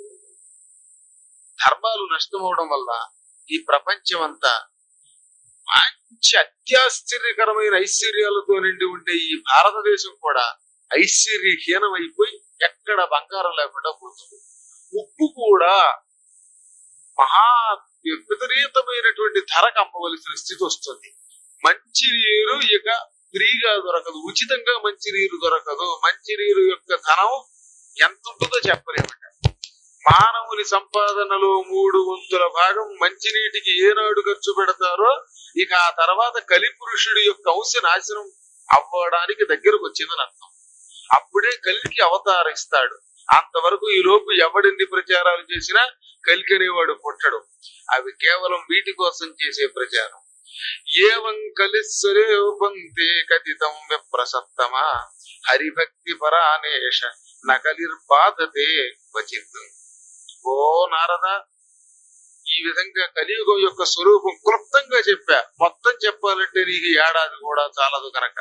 ధర్మాలు నష్టమవడం వల్ల ఈ ప్రపంచం అంతా మంచి అత్యాశ్చర్యకరమైన ఐశ్వర్యాలతో నిండి ఉండే ఈ భారతదేశం కూడా ఐశ్వర్యహీనం అయిపోయి ఎక్కడ బంగారం లేకుండా పోతుంది ఉప్పు కూడా మహా విపరీతమైనటువంటి ధరకు అమ్మవలసిన స్థితి వస్తుంది మంచినీరు ఇక ఫ్రీగా దొరకదు ఉచితంగా మంచినీరు దొరకదు మంచినీరు యొక్క ధనం ఎంత ఉంటుందో చెప్పలేమట మానవుని సంపాదనలో మూడు వంతుల భాగం మంచినీటికి ఏనాడు ఖర్చు పెడతారో ఇక ఆ తర్వాత కలిపురుషుడి యొక్క అంశ నాశనం అవ్వడానికి దగ్గరకు వచ్చిందని అర్థం అప్పుడే కలికి అవతారిస్తాడు అంతవరకు ఈ లోపు ఎవడెన్ని ప్రచారాలు చేసినా కలికి అనేవాడు పుట్టడు అవి కేవలం వీటి కోసం చేసే ప్రచారం ఏవం కలిస్వరే పంతే కథితం విప్రసత్తమా హరిభక్తి పరానేష నకలిర్బాధతే క్వచిత్ ఓ నారద ఈ విధంగా కలియుగం యొక్క స్వరూపం క్లుప్తంగా చెప్పా మొత్తం చెప్పాలంటే నీకు ఏడాది కూడా చాలదు కనుక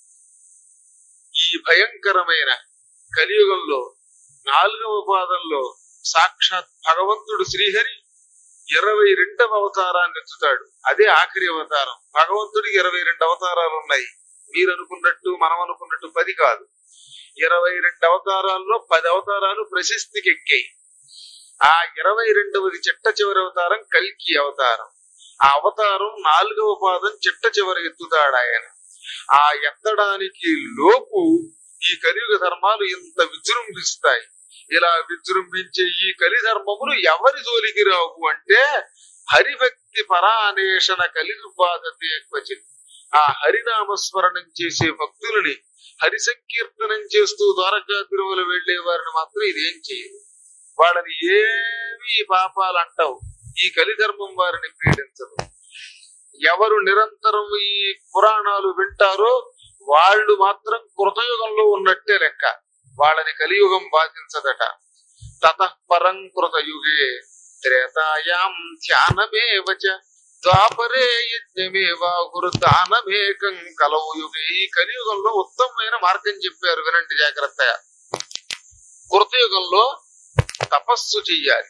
ఈ భయంకరమైన కలియుగంలో నాలుగవ పాదంలో సాక్షాత్ భగవంతుడు శ్రీహరి ఇరవై రెండవ అవతారాన్ని ఎత్తుతాడు అదే ఆఖరి అవతారం భగవంతుడికి ఇరవై రెండు అవతారాలు ఉన్నాయి మీరు అనుకున్నట్టు మనం అనుకున్నట్టు పది కాదు ఇరవై రెండు అవతారాల్లో పది అవతారాలు ప్రశస్తికి ఎక్కాయి ఆ ఇరవై రెండవది చిట్ట చివరి అవతారం కల్కి అవతారం ఆ అవతారం నాలుగవ పాదం చిట్ట చివరి ఎత్తుతాడు ఆయన ఆ ఎత్తడానికి లోపు ఈ కలియుగ ధర్మాలు ఇంత విజృంభిస్తాయి ఇలా విజృంభించే ఈ కలి ధర్మములు ఎవరి జోలికి రావు అంటే హరిభక్తి పరానేషణ కలిర్బాధతే క్వచిత్ ఆ హరినామస్మరణం చేసే భక్తులని హరి సంకీర్తనం చేస్తూ ద్వారకా తిరుమల వెళ్లే వారిని మాత్రం ఇదేం చేయదు వాళ్ళని ఏమి ఈ పాపాలు అంటావు ఈ కలిధర్మం వారిని పీడించదు ఎవరు నిరంతరం ఈ పురాణాలు వింటారో వాళ్ళు మాత్రం కృతయుగంలో ఉన్నట్టే లెక్క వాళ్ళని కలియుగం బాధించదట తతఃపరం కృతయుగే త్రేతాయాం ధ్యానమేవ చ ద్వాపరే యజ్ఞమేవాహురు దానమేకం కలవు యుగే ఈ కలియుగంలో ఉత్తమమైన మార్గం చెప్పారు వినండి జాగ్రత్తగా కృతయుగంలో తపస్సు చెయ్యాలి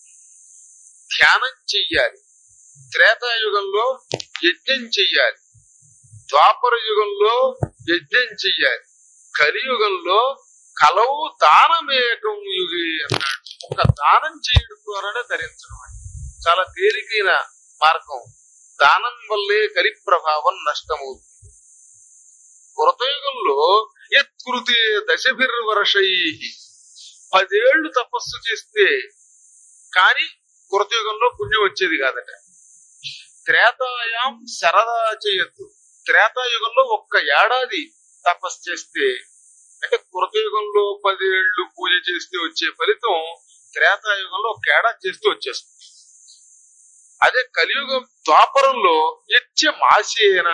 ధ్యానం చెయ్యాలి త్రేతాయుగంలో యజ్ఞం చెయ్యాలి ద్వాపర యుగంలో యజ్ఞం చెయ్యాలి కలియుగంలో కలవు దానమేకం యుగి అన్నాడు ఒక దానం చేయడం ద్వారానే ధరించడం అండి చాలా తేలికైన మార్గం దానం వల్లే కలి ప్రభావం నష్టమవుతుంది కృతయుగంలో యత్కృతే దశభిర్వర్షై పదేళ్లు తపస్సు చేస్తే కానీ కృతయుగంలో పుణ్యం వచ్చేది కాదట త్రేతాయాం శరదా చేయొద్దు త్రేతాయుగంలో ఒక్క ఏడాది తపస్సు చేస్తే అంటే కృతయుగంలో పదేళ్లు పూజ చేస్తే వచ్చే ఫలితం త్రేతాయుగంలో ఒక ఏడాది చేస్తే వచ్చేస్తుంది అదే కలియుగం ద్వాపరంలో యచ్చ మాసేన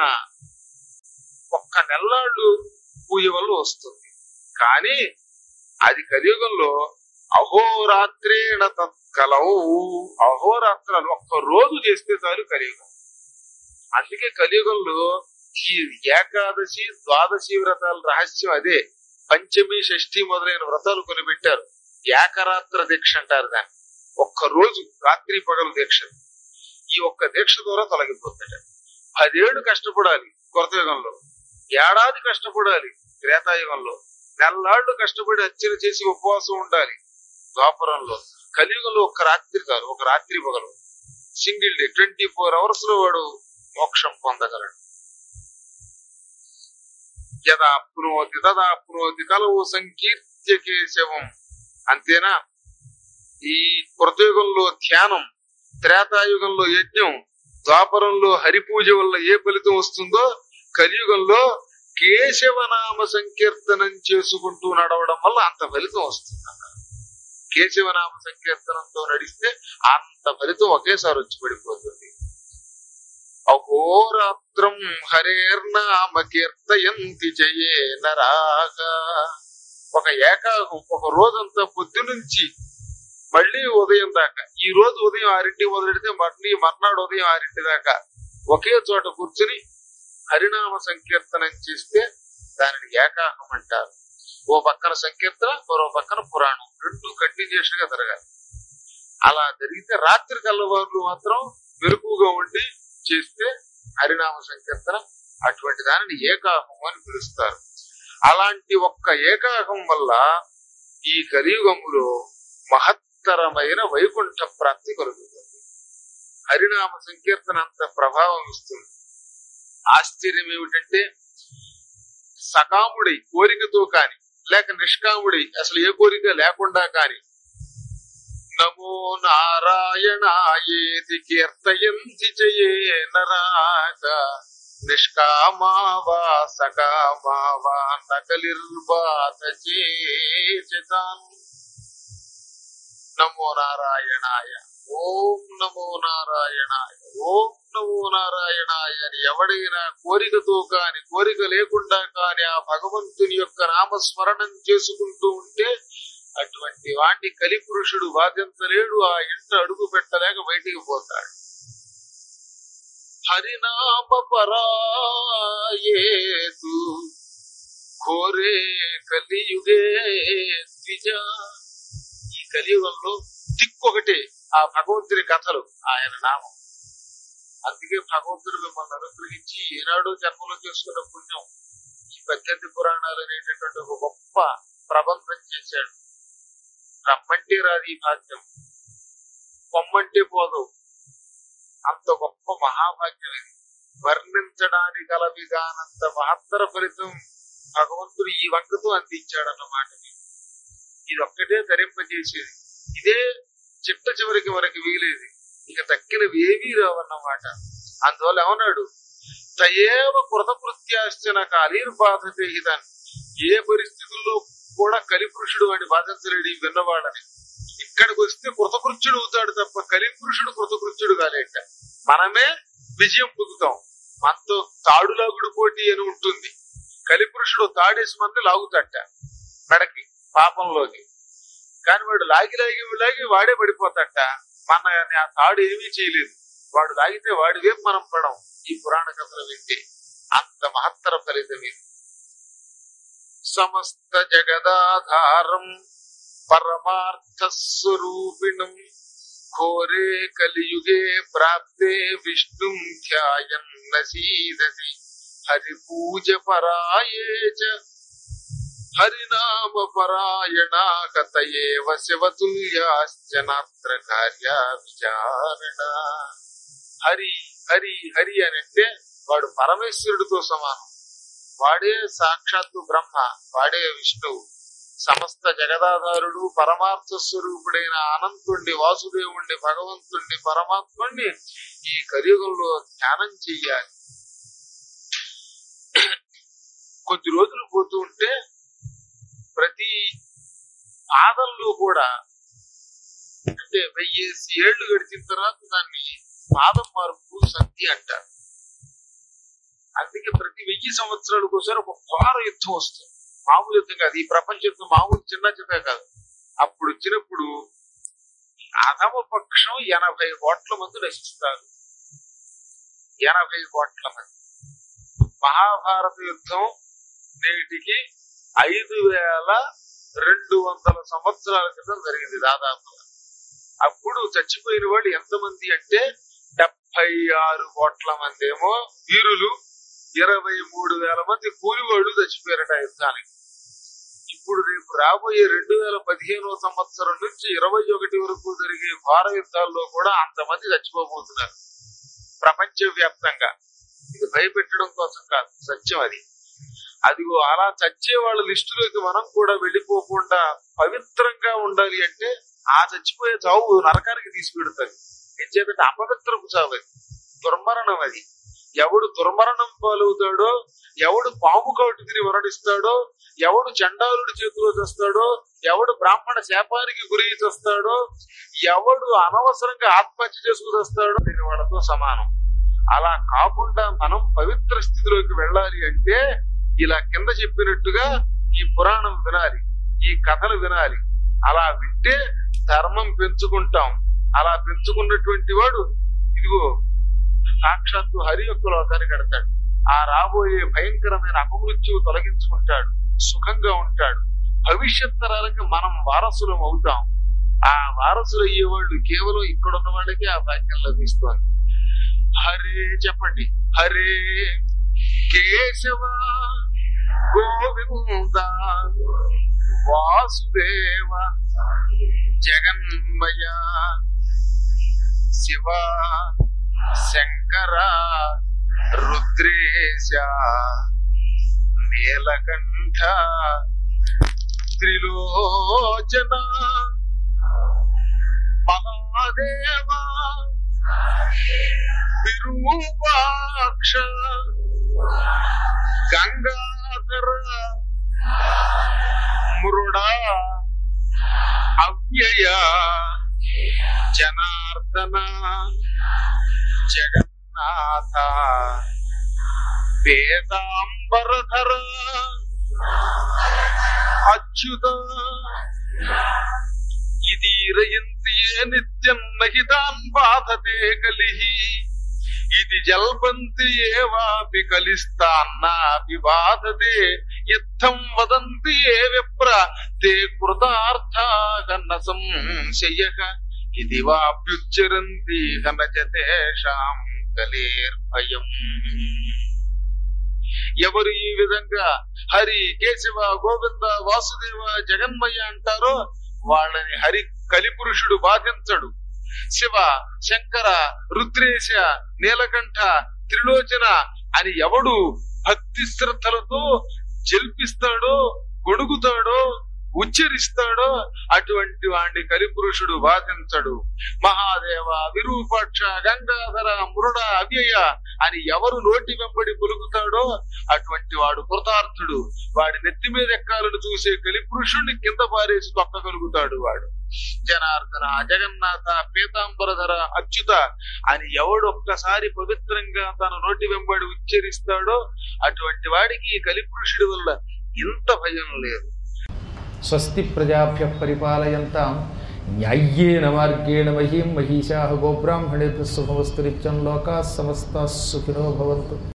ఒక్క నెల్లాళ్ళు పూజ వల్ల వస్తుంది కానీ అది కలియుగంలో అహోరాత్రేణ తత్కలవు అహోరాత్రాలు ఒక్క రోజు చేస్తే చాలు కలియుగం అందుకే కలియుగంలో ఈ ఏకాదశి ద్వాదశి వ్రతాల రహస్యం అదే పంచమి షష్ఠి మొదలైన వ్రతాలు కొని పెట్టారు ఏకరాత్ర దీక్ష అంటారు దాన్ని ఒక్క రోజు రాత్రి పగలు దీక్ష ఈ ఒక్క దీక్ష ద్వారా తొలగిపోతాడు పదేళ్లు కష్టపడాలి కొరతయుగంలో ఏడాది కష్టపడాలి త్రేతాయుగంలో నెల్లాళ్ళు కష్టపడి హత్యలు చేసి ఉపవాసం ఉండాలి ద్వాపరంలో కలియుగంలో ఒక రాత్రి కాదు ఒక రాత్రి పగలు single day twenty four hours లో వాడు మోక్షం పొందగలడు యదాప్నోతి తదాప్నోతి కలవు సంకీర్త్య కేశవం అంతేనా ఈ కృతయుగంలో ధ్యానం త్రేతాయుగంలో యజ్ఞం ద్వాపరంలో హరిపూజ వల్ల ఏ ఫలితం వస్తుందో కలియుగంలో కేశవనామ సంకీర్తనం చేసుకుంటూ నడవడం వల్ల అంత ఫలితం వస్తుంది కేశవనామ సంకీర్తనంతో నడిస్తే అంత ఫలితం ఒకేసారి వచ్చి పడిపోతుంది అహోరాత్రం హరేర్నామ కీర్తయంతి జయే నరాగా ఒక ఏకాగం ఒక రోజంతా పొద్దు నుంచి మళ్ళీ ఉదయం దాకా ఈ రోజు ఉదయం ఆరింటికి మొదలెడితే మళ్ళీ మర్నాడు ఉదయం ఆరింటి దాకా ఒకే చోట కూర్చుని హరినామ సంకీర్తనం చేస్తే దానిని ఏకాహం అంటారు ఓ పక్కన సంకీర్తన మరో పక్కన పురాణం రెండు కంటిన్యూషన్ గా జరగాలి అలా జరిగితే రాత్రి కల్లవారులు మాత్రం మెరుపుగా ఉండి చేస్తే హరినామ సంకీర్తన అటువంటి దానిని ఏకాహం అని పిలుస్తారు అలాంటి ఒక్క ఏకాహం వల్ల ఈ కలియుగములో మహత్తరమైన వైకుంఠ ప్రాప్తి కలుగుతుంది హరినామ సంకీర్తన అంత ప్రభావం ఇస్తుంది ఆశ్చర్యం ఏమిటంటే సకాముడై కోరికతో కాని లేక నిష్కాముడై అసలు ఏ కోరిక లేకుండా కాని నమో నారాయణాయేతి కీర్తయంతి చయే నరాక నిష్కామావా సకామావా నకలిర్బాత చేతాన్ నమో నారాయణాయ ఓం నమో నారాయణాయ ఓం నమో నారాయణాయ అని ఎవడైనా కోరికతో కాని కోరిక లేకుండా కాని ఆ భగవంతుని యొక్క నామస్మరణం చేసుకుంటూ ఉంటే అటువంటి వాణ్ణి కలిపురుషుడు బాధించలేడు ఆ ఇంట అడుగు పెట్టలేక బయటికి పోతాడు హరినామ పరాయేతు కోరే కలియుగే ద్విజ ఈ కలియుగంలో దిక్కొకటి ఆ భగవంతుని కథలు ఆయన నామం అందుకే భగవంతుడు మిమ్మల్ని అనుగ్రహించి ఈనాడు జన్మలో చేసుకున్న పుణ్యం ఈ పద్దెనిమిది పురాణాలు అనేటటువంటి ఒక గొప్ప ప్రబంధం చేశాడు రమ్మంటే రాదు ఈ భాగ్యం పొమ్మంటే పోదు అంత గొప్ప మహాభాగ్యం ఇది వర్ణించడానికి గల విధానంత మహత్తర ఫలితం భగవంతుడు ఈ వంకతో అందించాడన్నమాట ఇది ఒక్కటే ధరింపజేసేది ఇదే చిట్ట చివరికి మనకి వీలేది ఇక తక్కినవి ఏమీ రావన్నమాట అందువల్ల ఏమన్నాడు తయేవ కృతకృత్యాశ్చన కాళీర్బాధతే హితాన్ని ఏ పరిస్థితుల్లో కూడా కలిపురుషుడు వాడిని బాధించలేడు ఈ విన్నవాడని ఇక్కడికి వస్తే కృతకృత్యుడు అవుతాడు తప్ప కలిపురుషుడు కృతకృత్యుడు కాలేట మనమే విజయం పొందుతాం మనతో తాడులాగుడు పోటీ అని ఉంటుంది కలిపురుషుడు తాడేసి మంది లాగుతట మెడకి పాపంలోకి కానీ వాడు లాగి లాగి లాగి వాడే పడిపోతట మన ఆ తాడు ఏమీ చేయలేదు వాడు లాగితే వాడి వైపు మనం పడం ఈ పురాణ కథలు వింటే అంత మహత్తర ఫలితం ఇది సమస్త జగదాధారం పరమార్థ స్వరూపిణం ఘోరే కలియుగే ప్రాప్తే విష్ణుం ధ్యాయన్ నసీదతి హరి పూజ పరాయే చ హరినామ పరాయణా కతయేవ శివతుల్యాశ్చనాత్ర కార్య విచారణ హరి హరి హరి అని అంటే వాడు పరమేశ్వరుడితో సమానం వాడే సాక్షాత్తు బ్రహ్మ వాడే విష్ణువు సమస్త జగదాధారుడు పరమార్థ స్వరూపుడైన అనంతుణ్ణి వాసుదేవుణ్ణి భగవంతుణ్ణి పరమాత్ముణ్ణి ఈ కలియుగంలో ధ్యానం చెయ్యాలి కొద్ది రోజులు పోతూ ఉంటే ప్రతి పాదంలో కూడా అంటే వెయ్యేసి ఏళ్లు గడిచిన తర్వాత దాన్ని పాదం మార్పు సంధి అంటారు అందుకే ప్రతి వెయ్యి సంవత్సరాలకు ఒకసారి ఒక ఘోర యుద్ధం వస్తుంది మామూలు యుద్ధం కాదు ఈ ప్రపంచ యుద్ధం మామూలు చిన్న చిన్న కాదు అప్పుడు వచ్చినప్పుడు అధమ పక్షం ఎనభై కోట్ల మంది నశిస్తారు ఎనభై కోట్ల మంది మహాభారత యుద్ధం నేటికి ఐదు వేల రెండు వందల సంవత్సరాల క్రితం జరిగింది దాదాపుగా అప్పుడు చచ్చిపోయిన వాళ్ళు ఎంతమంది అంటే డెబ్బై ఆరు కోట్ల మంది ఏమో వీరులు ఇరవై మూడు వేల మంది కూలివాళ్ళు చచ్చిపోయారట ఆ యుద్ధానికి ఇప్పుడు రేపు రాబోయే రెండు వేల పదిహేనో సంవత్సరం నుంచి ఇరవై ఒకటి వరకు జరిగే ఘోర యుద్ధాల్లో కూడా అంతమంది చచ్చిపోబోతున్నారు ప్రపంచ వ్యాప్తంగా ఇది భయపెట్టడం కోసం కాదు సత్యం అది అదిగో అలా చచ్చే వాళ్ళ లిస్టులోకి మనం కూడా వెళ్ళిపోకుండా పవిత్రంగా ఉండాలి అంటే ఆ చచ్చిపోయే చావు నరకానికి తీసుకెడుతుంది ఎంచేతంటే అపవిత్రపు చావు అది దుర్మరణం అది ఎవడు దుర్మరణం పాలవుతాడో ఎవడు పాము కాటు తిని మరణిస్తాడో ఎవడు చండాలుడి చేతిలో తెస్తాడో ఎవడు బ్రాహ్మణ శాపానికి గురి చేస్తాడో ఎవడు అనవసరంగా ఆత్మహత్య చేసుకు తెస్తాడో దీని వాళ్ళతో సమానం అలా కాకుండా మనం పవిత్ర స్థితిలోకి వెళ్ళాలి అంటే ఇలా కింద చెప్పినట్టుగా ఈ పురాణం వినాలి ఈ కథలు వినాలి అలా వింటే ధర్మం పెంచుకుంటాం అలా పెంచుకున్నటువంటి వాడు ఇదిగో సాక్షాత్తు హరి యొక్క లోకానికి కడతాడు ఆ రాబోయే భయంకరమైన అపమృత్యువు తొలగించుకుంటాడు సుఖంగా ఉంటాడు భవిష్యత్ తరాలకి మనం వారసులం అవుతాం ఆ వారసులు అయ్యే వాళ్ళు కేవలం ఇక్కడ ఉన్న వాళ్ళకి ఆ భాగ్యం లభిస్తుంది హరే చెప్పండి హరే కేశవ గోవింద వాసుదేవ జగన్మయ శివ శంకర రుద్రేశ నీలకంఠ త్రిలోచన మహాదేవ విరూపాక్ష గంగాధర మృడా అవ్యయ జనార్దన జగన్నాథ వేదాంబరధర అచ్యుత ఇది రయంతి నిత్యం నహితాన్ బాధతే కలిహి ఇది జల్పంతి ఏవాపి కలిస్తాన్నాపి బాధతే ఇత్థం వదంతి ఏ విప్ర తే కృతార్థాగన్న సంశయ ఇది వాప్యుచ్చరంతి కనచతేషాం కలేర్భయం ఎవరు ఈ విధంగా హరి కేశవ గోవింద వాసుదేవ జగన్మయ్య అంటారో వాళ్ళని హరి కలిపురుషుడు బాధించడు శివ శంకర రుద్రేశ నీలకంఠ త్రిలోచన అని ఎవడు భక్తి శ్రద్ధలతో జల్పిస్తాడో గొడుగుతాడో ఉచ్చరిస్తాడో అటువంటి వాణ్ణి కలిపురుషుడు బాధించడు మహాదేవ విరూపాక్ష గంగాధర మృడ అవ్యయ అని ఎవరు నోటి వెంబడి పలుకుతాడో అటువంటి వాడు కృతార్థుడు వాడి నెత్తి మీద ఎక్కాలను చూసే కలిపురుషుణ్ణి కింద పారేసి తొక్కగలుగుతాడు వాడు జనార్దన జగన్నాథ పీతాంబరధర అచ్యుత అని ఎవడు ఒక్కసారి పవిత్రంగా తన నోటి వెంబడి ఉచ్చరిస్తాడో అటువంటి వాడికి ఈ కలిపురుషుడి వల్ల ఇంత భయం లేదు స్వస్తి ప్రజాభ్య పరిపాలయంతాం న్యాయ్యేన మార్గేణ మహీం మహిషా గోబ్రాహ్మణేభ్య శుభమస్తు నిత్యం లోకా సమస్త సుఖినో భవంతు